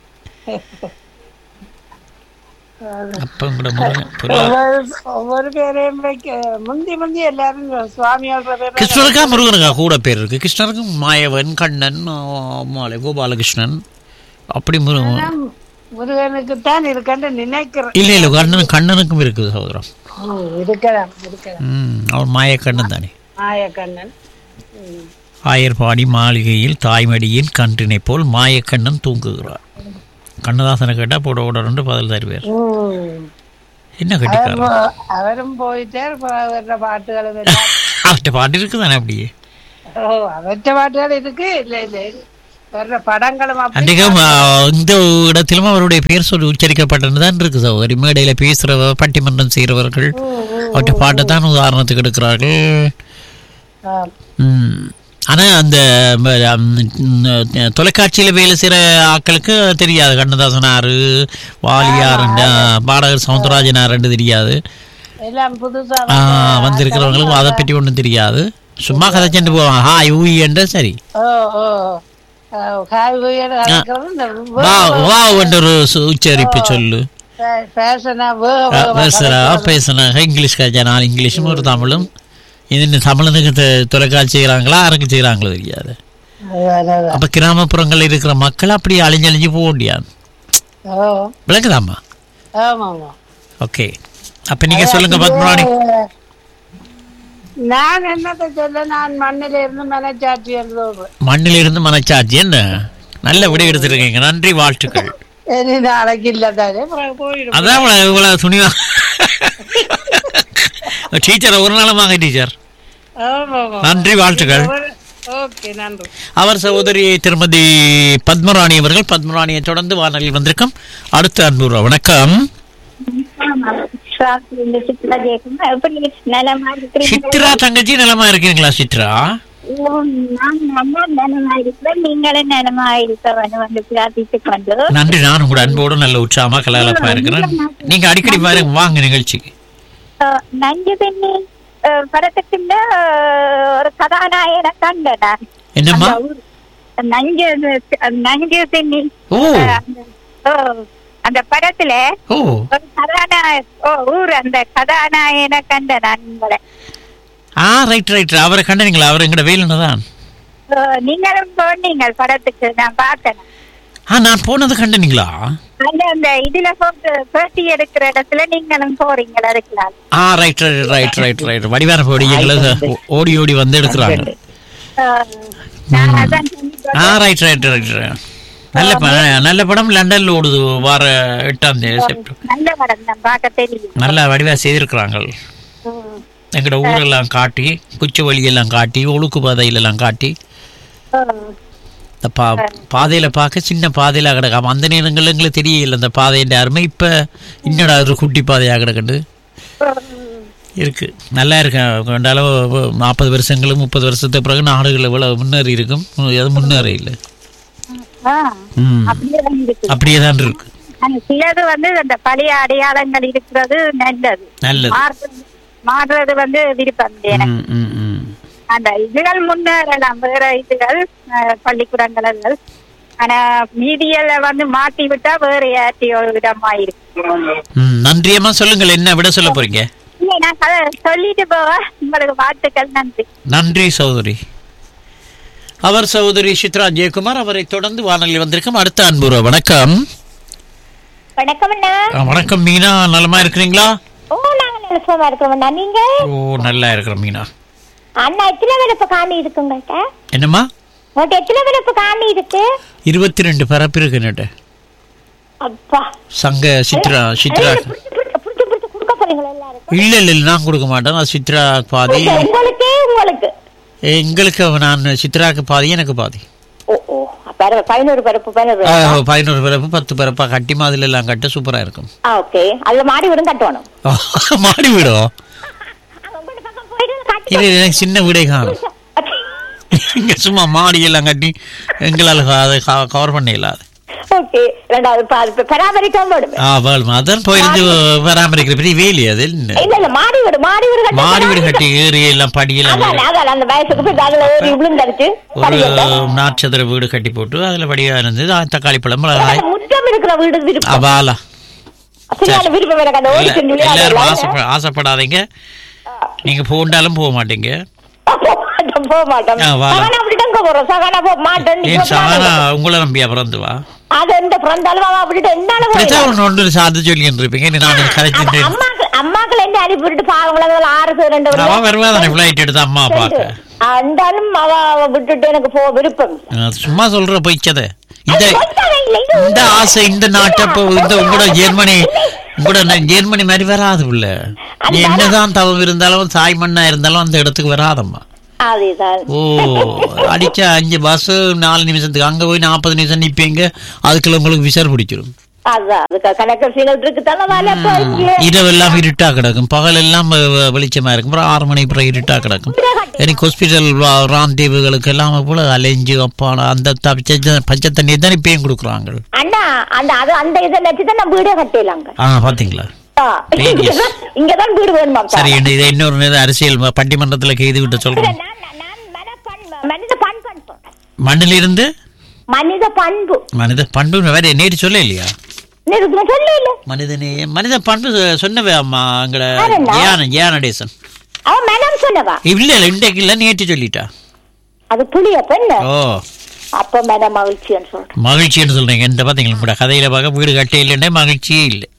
Speaker 1: அப்ப கூட முருகன் புரியல.
Speaker 9: ஒவ்வொரு ஒவ்வொரு பேரையும் வைக்க முந்தி முந்தி எல்லாரும் சுவாமியோட பேர்
Speaker 1: கிருஷ்ணருக்கா முருகனுக்கா கூட பேர் இருக்கு கிருஷ்ணருக்கு மாயவன் கண்ணன் ஆ, மாலை கோபாலகிருஷ்ணன் அப்படி முருகன்
Speaker 9: முருகனுக்கு தான் இருக்கன்னு நினைக்கிறேன்
Speaker 1: இல்ல இல்ல கண்ணன் கண்ணனுக்கும் இருக்குது சகோதரம்
Speaker 9: ம், இருக்கலாம் இருக்கலாம்
Speaker 1: ம் அவர் மாயக்கண்ணன் தானே
Speaker 9: ஆயக்கண்ணன்
Speaker 1: ஆயர்பாடி மாளிகையில் தாய்மடியின் கன்றினை போல் மாயக்கண்ணன் தூங்குகிறார் கண்ணதாசனை கேட்டா போட ஓட பதில் தருவார்
Speaker 9: ம்.
Speaker 1: என்ன கட்டிக்காரன்
Speaker 9: அவரும் அவரும் போயிட்டார் இப்ப அவர்ற பாட்டுகளும் எல்லாம்
Speaker 1: அவர்கிட்ட பாட்டு இருக்குதானே அப்படியே
Speaker 9: ஓ அவற்ற பாட்டுகள் இருக்கு இல்ல இல்ல வர்ற படங்களும் அப்படி
Speaker 1: அன்றைக்கும் ஆ, இந்த இடத்திலும் அவருடைய பேர் சொல்லி உச்சரிக்கப்பட்டது தான் இருக்கு சகோதரி மேடையில பேசுறவ பட்டிமன்றம் செய்கிறவர்கள் அவற்றை பாட்டை தான் உதாரணத்துக்கு எடுக்கிறார்கள்
Speaker 9: ஆ,
Speaker 1: ம். ஆனா அந்த ம, ம், தொலைக்காட்சியில வேலை செய்யற ஆட்களுக்கு தெரியாது கண்ணதாசனாரு வாலியாருண்டு பாடகர் சவுந்தரராஜனாருன்னு தெரியாது
Speaker 9: எல்லாம் புதுசா
Speaker 1: ஆ, வந்திருக்கிறவங்களுக்கு அதை பற்றி ஒன்றும் தெரியாது சும்மா கதைச்சுட்டு போவாங்க ஹாய் ஊய் என்ற சரி
Speaker 9: ஓ ஓ ஆ, காய் உயர் அறுக்கிறது இந்த
Speaker 1: வா வா என்ற ஒரு சு- உச்சரிப்பு சொல்லு
Speaker 9: ஃபே- ஃபேஷனா வே
Speaker 1: ஆ, பேசுறா பேசுனாங்க இங்கிலீஷ் காய்ச்சா நான் இங்கிலீஷும் ஒரு தமிழும் இது தமிழனுக்கு தொ- தொலைக்காட்சி செய்கிறாங்களா யாருக்கு செய்கிறாங்களோ தெரியாது அப்ப கிராமப்புறங்கள்ல இருக்கிற மக்கள் அப்படி அழிஞ்சு அழிஞ்சு போக முடியாது
Speaker 9: ஓ
Speaker 1: விளக்குதாம்மா
Speaker 9: ஆமாங்க
Speaker 1: ஓகே அப்ப நீங்க சொல்லுங்க பத்மராணி
Speaker 9: நான் என்னத்தை சொல்ல நான் மண்ணில இருந்து மனச்சாட்சி என்று சொல்றேன்
Speaker 1: மண்ணில் இருந்து மனச்சாட்சி என்ன நல்ல விடை எடுத்திருக்கீங்க நன்றி வாழ்த்துக்கள்
Speaker 9: இனி நாளைக்கு இல்ல தானே அப்புறம் போயிடும்
Speaker 1: அதான் இவ்வளவு இவ்வளவு துணிவா டீச்சர் ஒரு நாளும் வாங்க டீச்சர்
Speaker 9: ஆமாங்க
Speaker 1: நன்றி வாழ்த்துக்கள்
Speaker 9: ஓகே நன்றி
Speaker 1: அவர் சகோதரி திருமதி பத்மராணி அவர்கள் பத்மராணியை தொடர்ந்து வானொலியில் வந்திருக்கோம் அடுத்த அன்பு வணக்கம்
Speaker 5: இந்த சித்ரா ஜெயக்குமார் எப்படி நலமா இருக்கிறீங்க
Speaker 1: சித்ரா தங்கச்சி நலமா இருக்கீங்களா சித்ரா
Speaker 5: நான் நல்லா நலமா இருக்கிறேன் நீங்களும் நலமா இருக்கவன்னு வந்து பிரார்த்தித்துக் கொண்டு
Speaker 1: நன்றி நானும் கூட அன்போடு நல்ல உற்சாகமா கலகலப்பா இருக்கிறேன் நீங்க அடிக்கடி பாருங்க வாங்க நிகழ்ச்சிக்கு
Speaker 5: அஹ், நஞ்சு பெண்ணி அஹ், படத்துக்குள்ள அஹ், ஒரு கதாநாயகனை கண்டேன் நான்.
Speaker 1: என்னம்மா
Speaker 5: அந்த ஊர்- நஞ்சு நஞ்சு பெண்ணி
Speaker 1: ஓ
Speaker 5: அஹ், அந்த- ஓ, அந்த படத்துல
Speaker 1: ஓ
Speaker 5: ஒரு கதாநாய ஓ ஊர் அந்த கதாநாயகனை கண்டேன் நான் உங்களை
Speaker 1: ஆ ரைட் ரைட் அவரை கண்டனீங்களா அவர் எங்கட வேலுன்னு தான்
Speaker 5: அஹ், நீங்களும் போனீங்க படத்துக்கு நான் பார்த்தேன்
Speaker 1: ஆ நான் போனது கண்டனீங்களா
Speaker 5: அந்த அந்த இதுல போட்டு பேட்டி எடுக்கிற இடத்துல நீங்களும் போறீங்க அதுக்குலாம்
Speaker 1: ஆ right right right right right வடிவான போடி எங்களை ஓடி ஓடி வந்து எடுக்கிறாங்க
Speaker 5: அஹ், நான் அதான் சொல்லி
Speaker 1: ஆ ரைட் ரைட் ரைட் நல்ல ப- நல்ல படம் லண்டன்ல ஓடுது வார எட்டாம் தேதி செப்டம்பர்
Speaker 5: நல்ல படம் தான் பார்க்க தெரியும்
Speaker 1: நல்ல வடிவா செய்திருக்கிறாங்க எங்கட ஊரெல்லாம் காட்டி குச்சி வழியெல்லாம் காட்டி ஒழுக்கு பாதையிலெல்லாம் காட்டி
Speaker 5: அஹ்,
Speaker 1: இந்த பா பாதையில பார்க்க சின்ன பாதையில கிடக்காம அந்த நேரங்கள்ல எங்களுக்கு தெரியல இந்த பாதையின் யாருமே இப்ப இன்னடா ஒரு குட்டி பாதையா கிடக்குது இருக்கு நல்லா இருக்கு கண்டாலும் நாற்பது வருஷங்கள் முப்பது வருஷத்துக்கு பிறகு நாடுகள் இவ்வளவு முன்னேறி இருக்கும் அது முன்னேற இல்லை
Speaker 5: அஹ்,
Speaker 1: ம்
Speaker 5: அப்படியே தான் இருக்கு
Speaker 1: அப்படியே தான் இருக்கு
Speaker 5: ஆனா சிலது வந்து அந்த பழைய அடையாளங்கள் இருக்கிறது நல்லது
Speaker 1: நல்லது
Speaker 5: மாறுறது மாறுறது வந்து விருப்பம் இல்லை எனக்கு
Speaker 1: ம், ம், ம்.
Speaker 5: அந்த இதுகள் முன்னேறலாம் வேற இதுகள் அஹ், பள்ளிக்கூடங்கள் எல்லாம். ஆனா மீதியில வந்து மாத்தி விட்டா வேற ஏற்றி ஒரு விதமா இருக்கு
Speaker 1: ம், நன்றியம்மா சொல்லுங்கள் என்ன விட சொல்ல போறீங்க
Speaker 5: இல்லை, நான் கதை சொல்லிட்டு போவேன் உங்களுக்கு வாழ்த்துக்கள் நன்றி
Speaker 1: நன்றி சகோதரி அவர் சகோதரி சித்ரா ஜெயக்குமார் அவரை தொடர்ந்து வானொலி வந்திருக்கும் அடுத்த அன்புற வணக்கம்
Speaker 5: வணக்கம் அண்ணா
Speaker 1: ஆ, வணக்கம் மீனா நலமா இருக்கிறீங்களா
Speaker 5: ஓ நாங்க நிலசமா இருக்கிறோம் அண்ணா நீங்க
Speaker 1: ஓ நல்லா இருக்கிறோம் மீனா
Speaker 5: அண்ணா எத்தனை விளப்பு காமி இருக்கு உங்கள்கிட்ட
Speaker 1: என்னம்மா
Speaker 5: உங்கள்கிட்ட எத்தனை விளப்பு காமி இருக்கு
Speaker 1: இருபத்தி ரெண்டு பரப்பு இருக்கு என்னட்ட
Speaker 10: அப்பா
Speaker 1: சங்க சித்ரா சித்ரா
Speaker 10: புடிச்சு புடிச்சு புடிச்சு புடிச்சு கொடுக்க போறீங்களா எல்லாருக்கும்
Speaker 1: இல்ல இல்ல இல்ல, நான் கொடுக்க மாட்டேன் நான் சித்ரா பாதி
Speaker 10: உங்களுக்கே உங்களுக்கு
Speaker 1: எங்களுக்கு நான் சித்ராக்கு பாதி எனக்கு பாதி
Speaker 10: ஓ ஓ பரவ பதினோரு பரப்பு பரவு
Speaker 1: ஆ, பதினோரு பிறப்பு பத்து பிறப்பா கட்டி மாதிரி எல்லாம் கட்ட சூப்பரா இருக்கும்
Speaker 10: ஆ ஓகே அதுல மாடி வீடும் கட்டணும்
Speaker 1: மாடி வீடும் இது எனக்கு சின்ன வீடே காணும் இங்க சும்மா மாடி எல்லாம் கட்டி எங்களால் அதை கவர் பண்ண இல்லாது
Speaker 10: ஓகே ரெண்டாவது ப- அது பராமரிக்கவும் போடுமே
Speaker 1: ஆ வேணும் அதான் போயிருந்து பராமரிக்கிற பெரிய வேலி அது என்ன
Speaker 10: இல்ல இல்ல மாடி வீடு மாடி வீடு கட்ட
Speaker 1: மாடி வீடு கட்டி ஏறி எல்லாம் படியெல்லாம்
Speaker 10: அதான் அதான் அந்த வயசுக்கு போய் அதுல ஏறி விழுந்தடிச்சு
Speaker 1: ஒரு நாட்சத்திர வீடு கட்டி போட்டு அதுல படியா இருந்தது ஆ, தக்காளி பழம் மிளகாய்
Speaker 10: முற்றம் இருக்கிற வீடு விருப்பம்
Speaker 1: அபாலா
Speaker 10: சரியான விருப்பம் எனக்கு அந்த ஓடி சென்று
Speaker 1: எல்லாரும்
Speaker 10: விளையாடலாம்
Speaker 1: ஆசைப்ப ஆசைப்படாதீங்க நீங்க போண்டாலும் போக மாட்டீங்க
Speaker 10: போக மாட்டோம்
Speaker 1: ஆ, வா.
Speaker 10: சகனா விட்டுட்டு அங்க போறோம் சகனா போக மாட்டேன்
Speaker 1: ஏன் சகானா உங்களை நம்பி அப்புறம் வா
Speaker 10: அது எந்த பிறந்தாலும் அவ விட்டுட்டு என்னால
Speaker 1: இப்படித்தான் ஒன்று ஒன்று சார்ந்து சொல்லிட்டு இருப்பீங்க நீ நான் கரைச்சிட்டு
Speaker 10: அம்மாக்கள் அம்மாக்கள் என்ன அனுப்பி விட்டுட்டு பாவங்கள ஆறு பேர் ரெண்டு பேரும்
Speaker 1: அவன் வருவா தானே ஃபிளைட் எடுத்து அம்மா பார்க்க
Speaker 10: அந்தாலும் அவ அவ விட்டுட்டு எனக்கு போக விருப்பம்
Speaker 1: அது சும்மா சொல்ற பொய்ச்சத இந்த இந்த ஆசை இந்த நாட்டை இப்போ இந்த உங்களோட ஜெர்மனி உங்களோட ந- ஜெர்மனி மாதிரி வராது உள்ள நீ என்னதான் தவம் இருந்தாலும் தாய் மண்ணா இருந்தாலும் அந்த இடத்துக்கு வராதம்மா
Speaker 10: அதுதான்
Speaker 1: ஓ அடிச்ச அஞ்சு பஸ் நாலு நிமிஷத்துக்கு அங்க போய் நாற்பது நிமிஷம் நிப்பீங்க அதுக்குள்ள உங்களுக்கு விசார் பிடிச்சிடும்
Speaker 10: அதான் அதுக்கு கணக்கு சீனல் இருக்கு தானே வேலை அப்ப இங்கே.
Speaker 1: இரவெல்லாம் இருட்டா கிடக்கும் பகல் எல்லாம் வெ- வெ- வெளிச்சமா இருக்கும் அப்புறம் ஆறு மணி அப்புறம் இருட்டா கிடக்கும் எனக்கு ஹாஸ்பிட்டல் ராந்தீவுகளுக்கு எல்லாம் போல அலைஞ்சு அப்பான அந்த பச்சை பச்சை தண்ணி தான் இப்பயும் கொடுக்குறாங்க
Speaker 10: அண்ணா அந்த அது அந்த இதை நச்சுதான் நான் வீடே கட்டிடலாங்க
Speaker 1: ஆ பாத்தீங்களா
Speaker 10: ஆ, இங்கதான் இங்கதான் வீடு வேணுமா
Speaker 1: சரி இந்த இதை இன்னொரு நேரம் அரசியல் ம- பட்டிமன்றத்துல கைது விட்டு சொல்றேன்
Speaker 10: மனித பண்பு சொல்றேன்.
Speaker 1: மண்ணில் இருந்து
Speaker 10: மனித பண்பு
Speaker 1: மனித பண்பு வேற நேற்று சொல்ல இல்லையா
Speaker 10: நிறுத்த சொல்ல இல்ல
Speaker 1: மனிதனே மனித பண்பு சொன்னவே அம்மா எங்கட
Speaker 10: யாருண்ணா?
Speaker 1: ஜியான ஜியானடேசன்
Speaker 10: அவன் மேடம் சொன்னவா
Speaker 1: இல்ல இல்ல இன்றைக்கு இல்ல நேற்று சொல்லிட்டா
Speaker 10: அது புளிய பெண்ணு
Speaker 1: ஓ
Speaker 10: அப்ப மேடம் மகிழ்ச்சின்னு சொல்றேன்
Speaker 1: மகிழ்ச்சின்னு சொல்றீங்க இந்த பாத்தீங்களா கூட கதையில பார்க்க வீடு கட்ட இல்லைன்னா மகிழ்ச்சியே இல்லை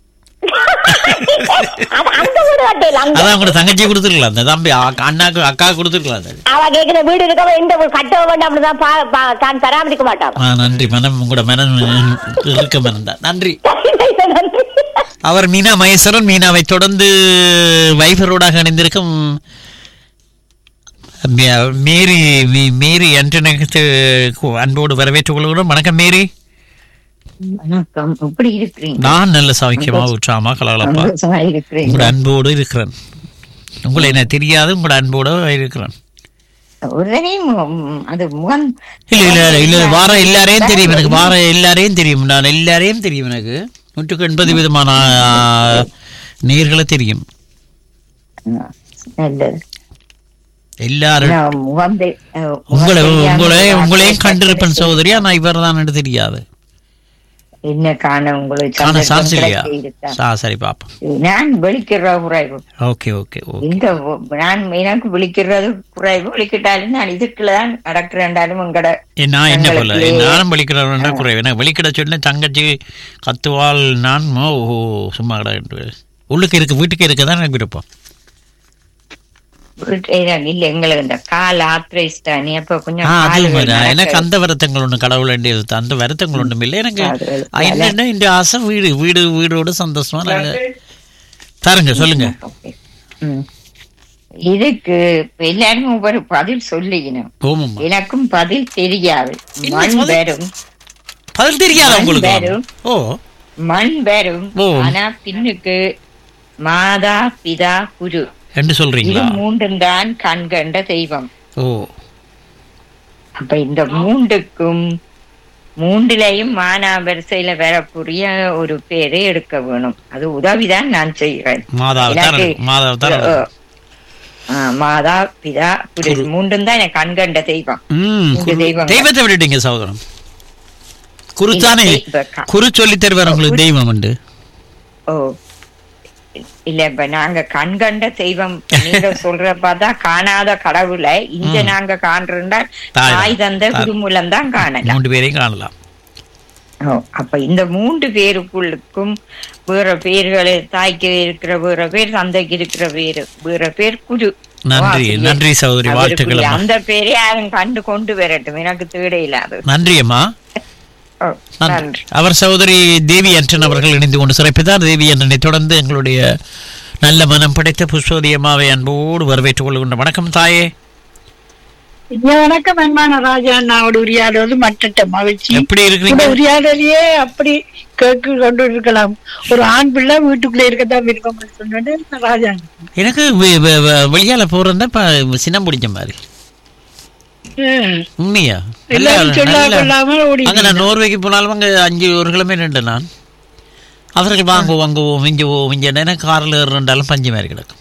Speaker 10: அது அந்த வீடு கட்டிடலாம் அங்க
Speaker 1: அதான் கூட தங்கச்சி கொடுத்துருக்கலாம் அந்த தம்பி அக்கா- அண்ணாக்கு அக்கா கொடுத்துருக்கலாம் அது
Speaker 10: அவ கேக்குற வீடு இருக்கவ இந்த வீடு கட்ட வேண்டாம் அப்படிதான் பா- பா- தான் பராமரிக்க மாட்டான்
Speaker 1: ஆ, நன்றி மனம் உங்களோட மனம் இருக்க மனம் தான் நன்றி அவர் மீனா மகேஸ்வரன் மீனாவை தொடர்ந்து வைஃபரோடாக இணைந்திருக்கும் மே- மேரி மே- மேரி என்று அன்போடு வரவேற்றுக் கொள்கிறோம் வணக்கம் மேரி
Speaker 11: வணக்கம் எப்படி இருக்கிறீங்க
Speaker 1: நான் நல்ல சௌக்கியமா உற்சாகமா கலகலப்பா
Speaker 11: சந்தோஷமா இருக்கிறீங்க
Speaker 1: உங்களோட அன்போடு இருக்கிறேன் உங்களை என்ன தெரியாது உங்களோட அன்போடு இருக்கிறேன்
Speaker 11: உடனே மு- அது முகம்
Speaker 1: இல்ல இல்ல இல்ல, இல்ல வார எல்லாரையும் தெரியும் எனக்கு வார எல்லாரையும் தெரியும் நான் எல்லாரையும் தெரியும் எனக்கு நூற்றுக்கு எண்பது விதமான ஆ, நேர்களை தெரியும்
Speaker 11: நல்லது
Speaker 1: எல்லாரும்
Speaker 11: நான் முகம் தெ- அஹ், முகம்
Speaker 1: உங்களை
Speaker 11: தெரியாம
Speaker 1: உங்களை
Speaker 11: ஒரு
Speaker 1: உங்களையும்
Speaker 11: ஆசை
Speaker 1: கண்டிருப்பேன் சகோதரி ஆனா இவர் தான் தெரியாது
Speaker 11: என்ன காண உங்களுக்கு
Speaker 1: காண
Speaker 11: சந்தர்ப்பம்
Speaker 1: சான்ஸ் இல்லையா
Speaker 11: கிடைச்சிருக்கா?
Speaker 1: ஆ, சரி பாப்போம்
Speaker 11: நான் விழிக்கிற குறைவு
Speaker 1: ஓகே ஓகே ஓ
Speaker 11: இந்த ஒ- நான் எனக்கு விழிக்கிறது குறைவு விழிக்கிட்டாலும் நான் இதுக்குள்ளதான் நடக்கிறேன்டாலும் உங்களோட
Speaker 1: ஏ, நான் என்ன போல
Speaker 11: எங்களுக்கு-
Speaker 1: நானும் வெளிக்கிட குறைவு எனக்கு வெளிக்கிட சொன்ன தங்கச்சி கத்துவாள் நான் ஓ ஓ, சும்மா கிட உள்ளுக்கு இருக்கு வீட்டுக்கு இருக்க தான் எனக்கு விருப்பம்
Speaker 11: வீட்டு- இல்ல எங்களுக்கு இந்த கால் ஆத்ரைஸ் தானே அப்ப கொஞ்சம்
Speaker 1: ஆ, அது
Speaker 11: கால்கள்
Speaker 1: மாதிரி.
Speaker 11: நடக்க-
Speaker 1: எனக்கு அந்த வருத்தங்கள் ஒண்ணு கடவுள் வேண்டியது அந்த வருத்தங்கள் ஒன்றும் இல்லை எனக்கு
Speaker 11: அது-
Speaker 1: ஆ, என்னன்னா இந்த ஆசை வீடு வீடு வீடோட சந்தோஷமா நாங்க தருங்க சொல்லுங்க
Speaker 11: ம். இதுக்கு இப்ப எல்லாரும் ஒவ்வொரு பதில் சொல்லிக்கணும்
Speaker 1: ஓமம்
Speaker 11: எனக்கும் பதில் தெரியாது
Speaker 1: என்ன
Speaker 11: மண்
Speaker 1: பதில்?
Speaker 11: வரும்
Speaker 1: பதில் தெரியாத
Speaker 11: மண்
Speaker 1: உங்களுக்கு
Speaker 11: வரும்
Speaker 1: ஓ
Speaker 11: மண் வரும்
Speaker 1: ஓ.
Speaker 11: ஆனா பின்னுக்கு மாதா பிதா குரு
Speaker 1: என்று
Speaker 11: இது
Speaker 1: சொல்றீங்களா
Speaker 11: மூன்றும் தான் கண்கண்ட தெய்வம்
Speaker 1: ஓ
Speaker 11: அப்ப இந்த மூன்றுக்கும் மூன்றிலையும் மானா வரிசையில வரக்கூடிய ஒரு பேரை எடுக்க வேணும் அது உதவிதான் நான் செய்கிறேன்
Speaker 1: மாதாவை
Speaker 11: எனக்கு,
Speaker 1: தரணும் மாதாவை
Speaker 11: அஹ்,
Speaker 1: தரணும்
Speaker 11: ஆ, மாதா பிதா குரு மூன்றும் தான் எனக்கு கண்கண்ட தெய்வம்
Speaker 1: ம்
Speaker 11: மூன்று
Speaker 1: குரு-
Speaker 11: தெய்வங்கள்.
Speaker 1: தெய்வத்தை விட்டுட்டீங்க சகோதரன் குருத்தானே
Speaker 11: இப்ப க-
Speaker 1: குரு சொல்லி தருவார் உங்களுக்கு தெய்வம் உண்டு
Speaker 11: ஓ இல்ல இப்ப நாங்க கண்கண்ட தெய்வம் நீங்க சொல்ற பார்த்தா காணாத கடவுளை இங்க
Speaker 1: ம்.
Speaker 11: நாங்க காண்றா
Speaker 1: தாய்
Speaker 11: தாய் தந்த
Speaker 1: தாய்.
Speaker 11: குருமூலம் தான் காணலாம்
Speaker 1: மூன்று பேரையும் காணலாம்
Speaker 11: ஓ, அப்ப இந்த மூன்று பேருக்குள்ளுக்கும் வேற பேர்களை தாய்க்கு இருக்கிற வேற பேர் தந்தைக்கு இருக்கிற பேரு வேற பேர் குரு
Speaker 1: நன்றி
Speaker 11: ஓ, அப்படியே.
Speaker 1: நன்றி சகோதரி
Speaker 11: அவருக்குரிய
Speaker 1: வாழ்த்துக்கள் அம்மா.
Speaker 11: அந்த பேரை யாரும் கண்டு கொண்டு வரட்டும் எனக்கு தேட இல்லாது
Speaker 1: நன்றி அம்மா
Speaker 11: ஓ,
Speaker 1: நன்றி அவர் சகோதரி தேவி அன்றன் அவர்கள் இணைந்து கொண்டு சிறப்பித்தார் தேவி அன்றனை தொடர்ந்து எங்களுடைய நல்ல மனம் படைத்த புஷ்போதியமாவை அன்போடு வரவேற்றுக் கொள்கின்ற வணக்கம் தாயே
Speaker 12: ஐயா, வணக்கம் அன்பான ராஜா அண்ணாவோட உரையாடுவது மற்ற மகிழ்ச்சி
Speaker 1: எப்படி இருக்கிறீங்க?
Speaker 12: இந்த உரையாடலையே அப்படி கேட்டு கொண்டு இருக்கலாம் ஒரு ஆண் பிள்ளை வீட்டுக்குள்ளே இருக்கத்தான் விருப்பம் சொன்னது ராஜா அண்ணா.
Speaker 1: எனக்கு வெ- வெ- வெ- வெளியால போறதா இப்ப சின்னம் பிடிச்ச மாதிரி
Speaker 12: ம்.
Speaker 1: உண்மையா
Speaker 12: எல்லாரும்
Speaker 1: நல்ல-
Speaker 12: சொல்லா
Speaker 1: நல்ல-
Speaker 12: கொள்ளாம ஓடி
Speaker 1: அங்க நான் நோர்வேக்கு போனாலும் அங்க அஞ்சு ஒரு கிழமை நின்று நான் அவர்கள் வாங்குவோம் வாங்குவோம் மிஞ்சுவோம் மிஞ்ச எனக்கு காரில் ரெண்டாலும் பஞ்சு மாதிரி கிடக்கும்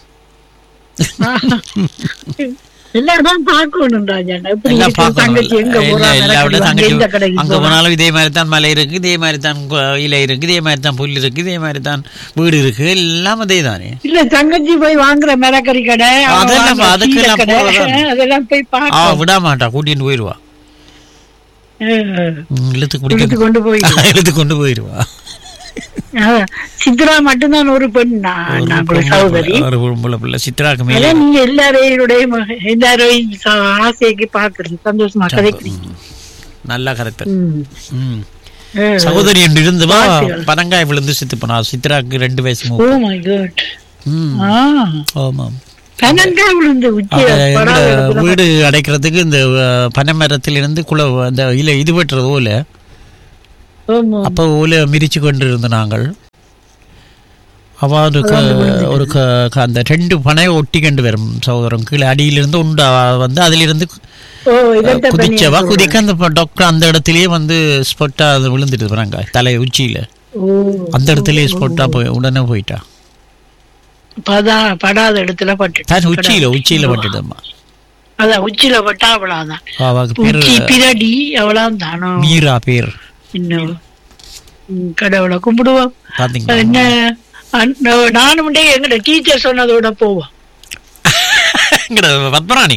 Speaker 12: எல்லாரும் பார்க்கணும் ராஜா அண்ணா. எப்படி
Speaker 1: எல்லாம்
Speaker 12: இருக்கு,
Speaker 1: பார்க்கணும்.
Speaker 12: தங்கச்சி எங்க
Speaker 1: இல்ல,
Speaker 12: போறா
Speaker 1: இல்ல, விட
Speaker 12: நடக்குது, அங்க
Speaker 1: தங்கச்சி
Speaker 12: இந்த கடைக்கு
Speaker 1: அங்க
Speaker 12: போறா.
Speaker 1: போனாலும் இதே மாதிரி தான் மலை இருக்கு இதே மாதிரி தான் கு- இலை இருக்கு இதே மாதிரி தான் புல் இருக்கு இதே மாதிரி தான் வீடு இருக்கு எல்லாம் அதே தானே
Speaker 12: இல்ல தங்கச்சி போய் வாங்குற மிளகறி கடை அவ
Speaker 1: அதெல்லாம்
Speaker 12: வாங்குற
Speaker 1: அதுக்கு
Speaker 12: சீலை
Speaker 1: எல்லாம்
Speaker 12: கடை,
Speaker 1: போறதுதான்.
Speaker 12: அதெல்லாம் போய்
Speaker 1: ஆ
Speaker 12: பார்க்கணும்
Speaker 1: விட மாட்டா கூட்டிட்டு போயிடுவா
Speaker 12: ம்.
Speaker 1: ம், இழுத்து
Speaker 12: இழுத்து
Speaker 1: பிடிக்க
Speaker 12: கொண்டு போயிடுவா.
Speaker 1: இழுத்து கொண்டு போயிடுவா
Speaker 12: ஆ, சித்ரா மட்டும்தான் ஒரு பெண் நான் நான் ஒரு சகோதரி
Speaker 1: ஒரு பொம்பளை பிள்ளை சித்ராக்கு மேல
Speaker 12: அதான் நீங்க எல்லாரையுடைய ம- எல்லாரையும் ச- ஆசைக்கு பாக்குறீங்க சந்தோஷமா கதைக்கிறீங்க
Speaker 1: நல்லா கரெக்ட்
Speaker 12: ம்.
Speaker 1: ம்
Speaker 12: ஆ.
Speaker 1: சகோதரி என்று இருந்துவா
Speaker 12: வாழ்த்துகள்.
Speaker 1: பனங்காய் விழுந்து சித்து போனா சித்ராக்கு ரெண்டு வயசு
Speaker 12: ஓ
Speaker 1: மூப்பு.
Speaker 12: மை காட்
Speaker 1: ம்
Speaker 12: ஆ
Speaker 1: ஆமாம்
Speaker 12: பன்னெண்டாம் விழுந்து உச்சி
Speaker 1: அந்த
Speaker 12: படாத
Speaker 1: எங்கட
Speaker 12: இடத்துல
Speaker 1: வீடு அடைக்கிறதுக்கு இந்த அஹ், பனை மரத்தில் இருந்து குல அந்த இல்ல இது வெட்டுறது ஓலை
Speaker 12: ஆமா.
Speaker 1: அப்போ ஓலை மிதிச்சு கொண்டு இருந்த நாங்கள் அவ ஒரு க- ஒரு க- க- அந்த ரெண்டு பனை ஒட்டி கொண்டு வரும் சகோதரம் கீழே அடியிலிருந்து உண்டு அவ வந்து அதிலிருந்து
Speaker 12: ஓ இதட்ட
Speaker 1: குதிச்சவா குதிக்க அந்த டாக்டர் அந்த இடத்துலயே வந்து ஸ்பொட்டா அது விழுந்துட்டு போறாங்க தலை உச்சியில
Speaker 12: ஓ
Speaker 1: அந்த இடத்துலயே ஸ்பொட்டா போய் உடனே போயிட்டா
Speaker 12: பதா படாத இடத்துல பட்டு
Speaker 1: தான் உச்சியில உச்சியில பட்டுட்டம்மா
Speaker 12: அதான் உச்சியில பட்டா அவ்வளவுதான்
Speaker 1: அவக்கு பேரு
Speaker 12: உச்சி பிரடி அவ்வளவு தானோ
Speaker 1: மீரா பேர்
Speaker 12: இன்னும் ம், கடவுளை கும்பிடுவோம்
Speaker 1: பாத்தீங்களா
Speaker 12: என்ன அண்ண- நானும் உண்டே எங்கட டீச்சர் சொன்னதோட போவோம்
Speaker 1: எங்கட பத்மராணி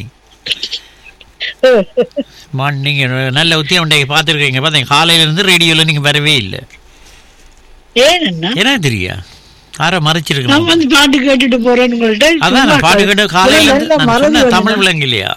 Speaker 1: மா நீங்க நல்ல உத்தியம் உண்டை பார்த்துருக்கீங்க பார்த்தீங்க காலையில இருந்து ரேடியோல நீங்க வரவே இல்லை
Speaker 12: ஏன் என்ன
Speaker 1: என்ன தெரியா யார
Speaker 12: நான்
Speaker 1: மறைச்சிருக்கணும்
Speaker 12: வந்து பாட்டு கேட்டுட்டு போறேன்னு உங்கள்ட்ட
Speaker 1: அதான்
Speaker 12: சும்மா
Speaker 1: நான் பாட்டு கேட்டு காலையில இருந்து
Speaker 12: நல்லா
Speaker 1: நான்
Speaker 12: மறந்து
Speaker 1: சொன்ன தமிழ்
Speaker 12: வந்தேன்.
Speaker 1: விலங்கு இல்லையா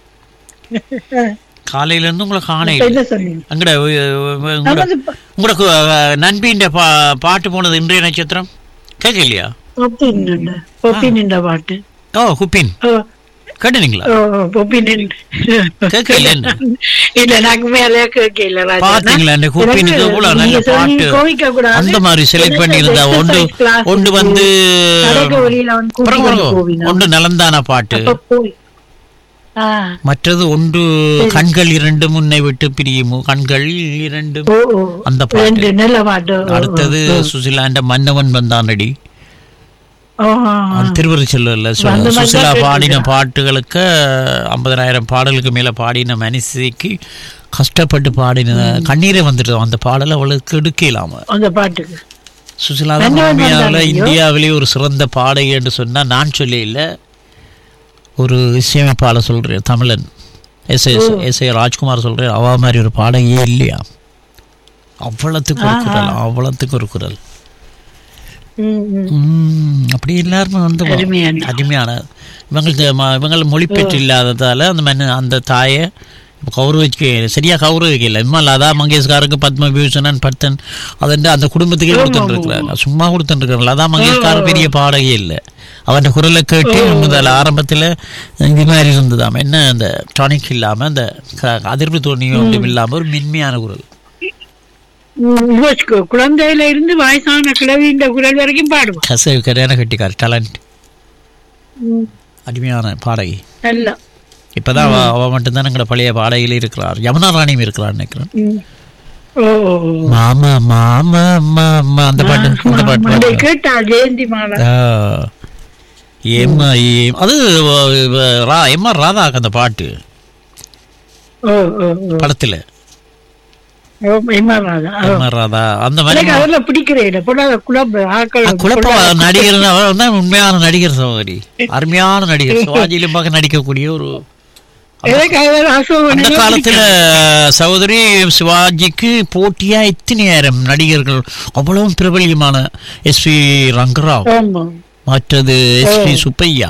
Speaker 1: காலையில இருந்து உங்களை காண
Speaker 12: இப்ப என்ன சொன்னீங்க
Speaker 1: அங்கட
Speaker 12: நமது ப-
Speaker 1: உங்களுக்கு அஹ், நண்பின்ற பா பாட்டு போனது இன்றைய நட்சத்திரம் கேட்கலையா
Speaker 12: பொப்பி நின்ற பொப்பி நின்ற பாட்டு
Speaker 1: ஓ குப்பின்
Speaker 12: ஓ,
Speaker 1: கேட்டுனீங்களா
Speaker 12: ஓ, பொப்பி நின்ற
Speaker 1: கேட்கல என்ன
Speaker 12: இல்ல நாங்க மேலே கேட்கல ராஜா.
Speaker 1: பாத்தீங்களா இந்த குப்பினுக்கு
Speaker 12: எனக்கு
Speaker 1: எவ்வளவு நல்ல
Speaker 12: நீங்க சொல்லி
Speaker 1: பாட்டு
Speaker 12: கோவிக்க கூடாது.
Speaker 1: அந்த மாதிரி செலக்ட்
Speaker 12: எனக்கு
Speaker 1: பண்ணியிருந்தா ஒன்று
Speaker 12: exercise class
Speaker 1: ஒன்று வந்து
Speaker 12: நடக்க வழியில வந்து
Speaker 1: அப்புறம்
Speaker 12: கூட்டிட்டு
Speaker 1: பாருங்க,
Speaker 12: போவினா.
Speaker 1: ஒன்று நலந்தான பாட்டு
Speaker 12: அப்ப போய் ஆ,
Speaker 1: மற்றது ஒன்று கண்கள் இரண்டு முன்னை விட்டு பிரியுமோ கண்கள் இரண்டு
Speaker 12: ஓ, ஓ.
Speaker 1: அந்த
Speaker 12: ரெண்டு
Speaker 1: பாட்டு
Speaker 12: நல்ல பாட்டு ஓ, ஓ,
Speaker 1: அடுத்தது
Speaker 12: ஓ.
Speaker 1: சுசிலாண்ட மன்னவன் வந்தானடி
Speaker 12: ஓ, ஆ, ஆ.
Speaker 1: திருவருச்செல்வர்ல சு-
Speaker 12: அந்த மாதிரி தான்
Speaker 1: சுசிலா பாடின
Speaker 12: கேட்டிருக்கிறேன்.
Speaker 1: பாட்டுகளுக்கு ஐம்பதனாயிரம் பாடலுக்கு மேல பாடின மனுஷிக்கு கஷ்டப்பட்டு பாடின கண்ணீரே வந்துட்டு அந்த பாடலை அவளுக்கு எடுக்கலாம
Speaker 12: அந்த பாட்டுக்கு
Speaker 1: சுசிலா தான்
Speaker 12: மன்னவன்
Speaker 1: உண்மையால
Speaker 12: வந்தானடியோ?
Speaker 1: இந்தியாவிலேயே ஒரு சிறந்த பாடகி என்று சொன்னா நான் சொல்ல இல்ல ஒரு இசையமைப்பாளர் சொல்றேன் தமிழன் S S S A Rajkumar சொல்றேன் அவ மாதிரி ஒரு பாடகியே இல்லையா அவ்வளத்துக்கு ஒரு
Speaker 12: ஆஹா.
Speaker 1: குரல் அவ்வளத்துக்கு ஒரு குரல்
Speaker 12: ம், ம்.
Speaker 1: ம், அப்படி எல்லாருமே வந்து
Speaker 12: அருமையான.
Speaker 1: அருமையான இவங்களுக்கு ம- இவங்க மொழிப்பெற்று இல்லாததால அந்த மன்ன அந்த தாயை கௌரவிக்க சரியா கௌரவிக்கல இம்மா லதா மங்கேஷ்காருக்கு பத்ம விபூஷணன் பத்தன் அதண்டு அந்த குடும்பத்துக்கே கொடுத்துட்டு இருக்கிறாங்க சும்மா கொடுத்துட்டு இருக்காங்க லதா மங்கேஷ்கார் பெரிய பாடகே இல்லை அவன் குரலை கேட்டு முதல் ஆரம்பத்தில் இது மாதிரி இருந்ததாம் என்ன அந்த டானிக் இல்லாம அந்த க- அதிர்வு தோணியும் ஒன்றும் இல்லாம ஒரு மென்மையான குரல்
Speaker 12: ம், இவ கு- குழந்தையில இருந்து வயசான கிழவின்ற குரல் வரைக்கும் பாடுவான்
Speaker 1: கச கரையான கட்டிக்கார் டேலண்ட்
Speaker 12: ம்,
Speaker 1: அருமையான பாடகி
Speaker 12: நல்லா
Speaker 1: இப்பதான் அவ அவ மட்டும்தான் எங்களை பழைய பாடகையில் இருக்கிறார் யமுனா ராணியும் இருக்கிறார் நினைக்கிறேன்
Speaker 12: ம். ஓ ஓ, ஓ.
Speaker 1: மாமா மாமா மாமா அந்த பாட்டு அந்த பாட்டு
Speaker 12: அதை
Speaker 1: பாடுறா.
Speaker 12: கேட்டா ஜெயந்தி மாலா
Speaker 1: ஆ. ஏம்மா ஏம் அது வ- வ- ரா எம்ஆர் ராதாக்கு அந்த பாட்டு
Speaker 12: ஓ ஓ ஓ
Speaker 1: படத்துல
Speaker 12: ஓ, இமாராதா. ஓ.
Speaker 1: எம்ஆர் ராதா அந்த மாதிரி
Speaker 12: எனக்கு அதெல்லாம் பிடிக்கிறேன் போடாத குழம்பு ஆக்கள்
Speaker 1: குழப்ப நடிகர் அவர் தான் உண்மையான நடிகர் சகோதரி அருமையான நடிகர் சிவாஜியிலும் பார்க்க நடிக்கக்கூடிய ஒரு
Speaker 12: எனக்கு அதெல்லாம் அசோகன்
Speaker 1: அந்த காலத்துல சகோதரி சிவாஜிக்கு போட்டியா இத்தனையாயிரம் நடிகர்கள் அவ்வளவு பிரபல்யமான எஸ் பி ரங்கராவ்
Speaker 12: ஆமா
Speaker 1: மற்றது எஸ் பி சுப்பையா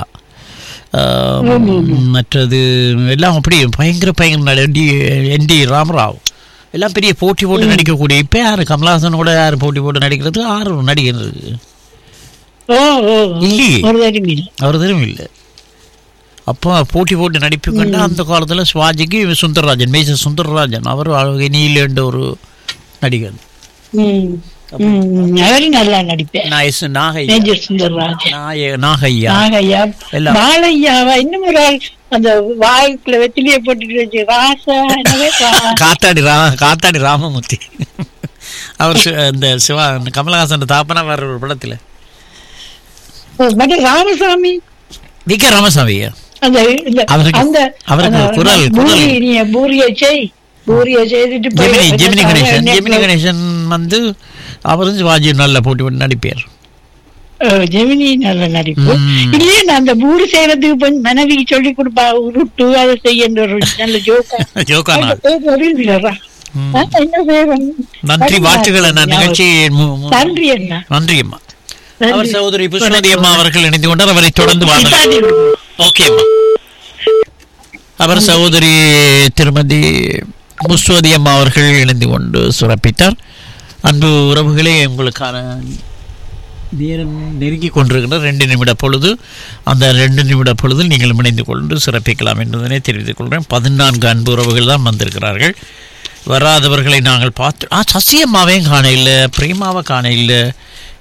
Speaker 1: ஆம், மற்றது எல்லாம் அப்படி பயங்கர பயங்கர N T N T Ramarao எல்லாம் பெரிய போட்டி போட்டு நடிக்கக்கூடிய இப்ப யாரு கமலஹாசனோட யாரு போட்டி போட்டு நடிக்கிறது ஆறு நடிகர் இருக்கு
Speaker 12: ஓ ஓ
Speaker 1: இல்லையே.
Speaker 12: ஒரு தடவை இல்லை
Speaker 1: அவர் தெரியும் இல்லை அப்போ போட்டி போட்டு நடிப்பு கண்டு அந்த காலத்துல சிவாஜிக்கு சுந்தரராஜன் மேஜர் சுந்தரராஜன் அவர் நீலன்ற ஒரு நடிகர்
Speaker 12: ம் ம் அவரும் நல்லா நடிப்பேன்
Speaker 1: நாயஸ் நாகை
Speaker 12: மேஜர் சுந்தரராஜன்
Speaker 1: நாய நாகையா
Speaker 12: நாகையா
Speaker 1: எல்லாம்.
Speaker 12: பாலையாவா இன்னும் ஒரு ஆள் அந்த வாய்க்குள்ள வெத்திலிய போட்டுட்டு வச்சு ராசா என்னவே ரா-
Speaker 1: காத்தாடி ரா காத்தாடி ராமமூர்த்தி அவர் சி- இந்த சிவா இந்த கமலஹாசன் தாப்பனா வேற ஒரு படத்துல
Speaker 12: மற்ற ராமசாமி
Speaker 1: வி கே ராமசாமியா
Speaker 12: அந்த இந்த-
Speaker 1: அவருக்கு-
Speaker 12: அந்த
Speaker 1: அவருக்கு
Speaker 12: அந்த
Speaker 1: குரல், குரல்.
Speaker 12: பூரி நீ பூரிய செய் பூரிய செய்துட்டு போய்
Speaker 1: ஜெமினி
Speaker 12: கொஞ்சம்
Speaker 1: ஜெமினி
Speaker 12: சாப்பிட
Speaker 1: கணேசன்
Speaker 12: எண்ணெய்
Speaker 1: ஜெமினி கணேசன் வந்து அவரும் சிவாஜி நல்ல போட்டி போட்டு நடிப்பார்
Speaker 12: அஹ் ஜெமினி நல்ல நடிப்பு
Speaker 1: ம்.
Speaker 12: இல்லையே நான் அந்த பூரி செய்யறதுக்கு கொஞ்சம் மனைவிக்கு சொல்லி கொடுப்பா உருட்டு அதை செய்யன்ற ஒரு நல்ல ஜோக்கா
Speaker 1: ஜோக்கா நாள்
Speaker 12: என்ன செய்யறேன்
Speaker 1: நன்றி வாழ்த்துக்கள் அண்ணா நிகழ்ச்சி மு- மு-
Speaker 12: நன்றி அண்ணா
Speaker 1: நன்றி அம்மா
Speaker 12: நன்றி.
Speaker 1: அவர் சகோதரி புஷ்பதி அம்மா அவர்கள் இணைந்து கொண்டார் அவரை தொடர்ந்து வாருங்கள் ஓகே அம்மா அவர் சகோதரி திருமதி முஸ்வதி அம்மா அவர்கள் இணைந்து கொண்டு சிறப்பித்தார் அன்பு உறவுகளே உங்களுக்கான நேரம் நெருங்கி கொண்டிருக்கின்ற ரெண்டு நிமிட பொழுது அந்த ரெண்டு நிமிட பொழுதில் நீங்கள் இணைந்து கொண்டு சிறப்பிக்கலாம் என்பதனை தெரிவித்துக் கொள்கிறேன் பதினான்கு அன்பு உறவுகள் தான் வந்திருக்கிறார்கள் வராதவர்களை நாங்கள் பார்த்து ஆ சசியம்மாவையும் காண இல்லை பிரேமாவை காண இல்லை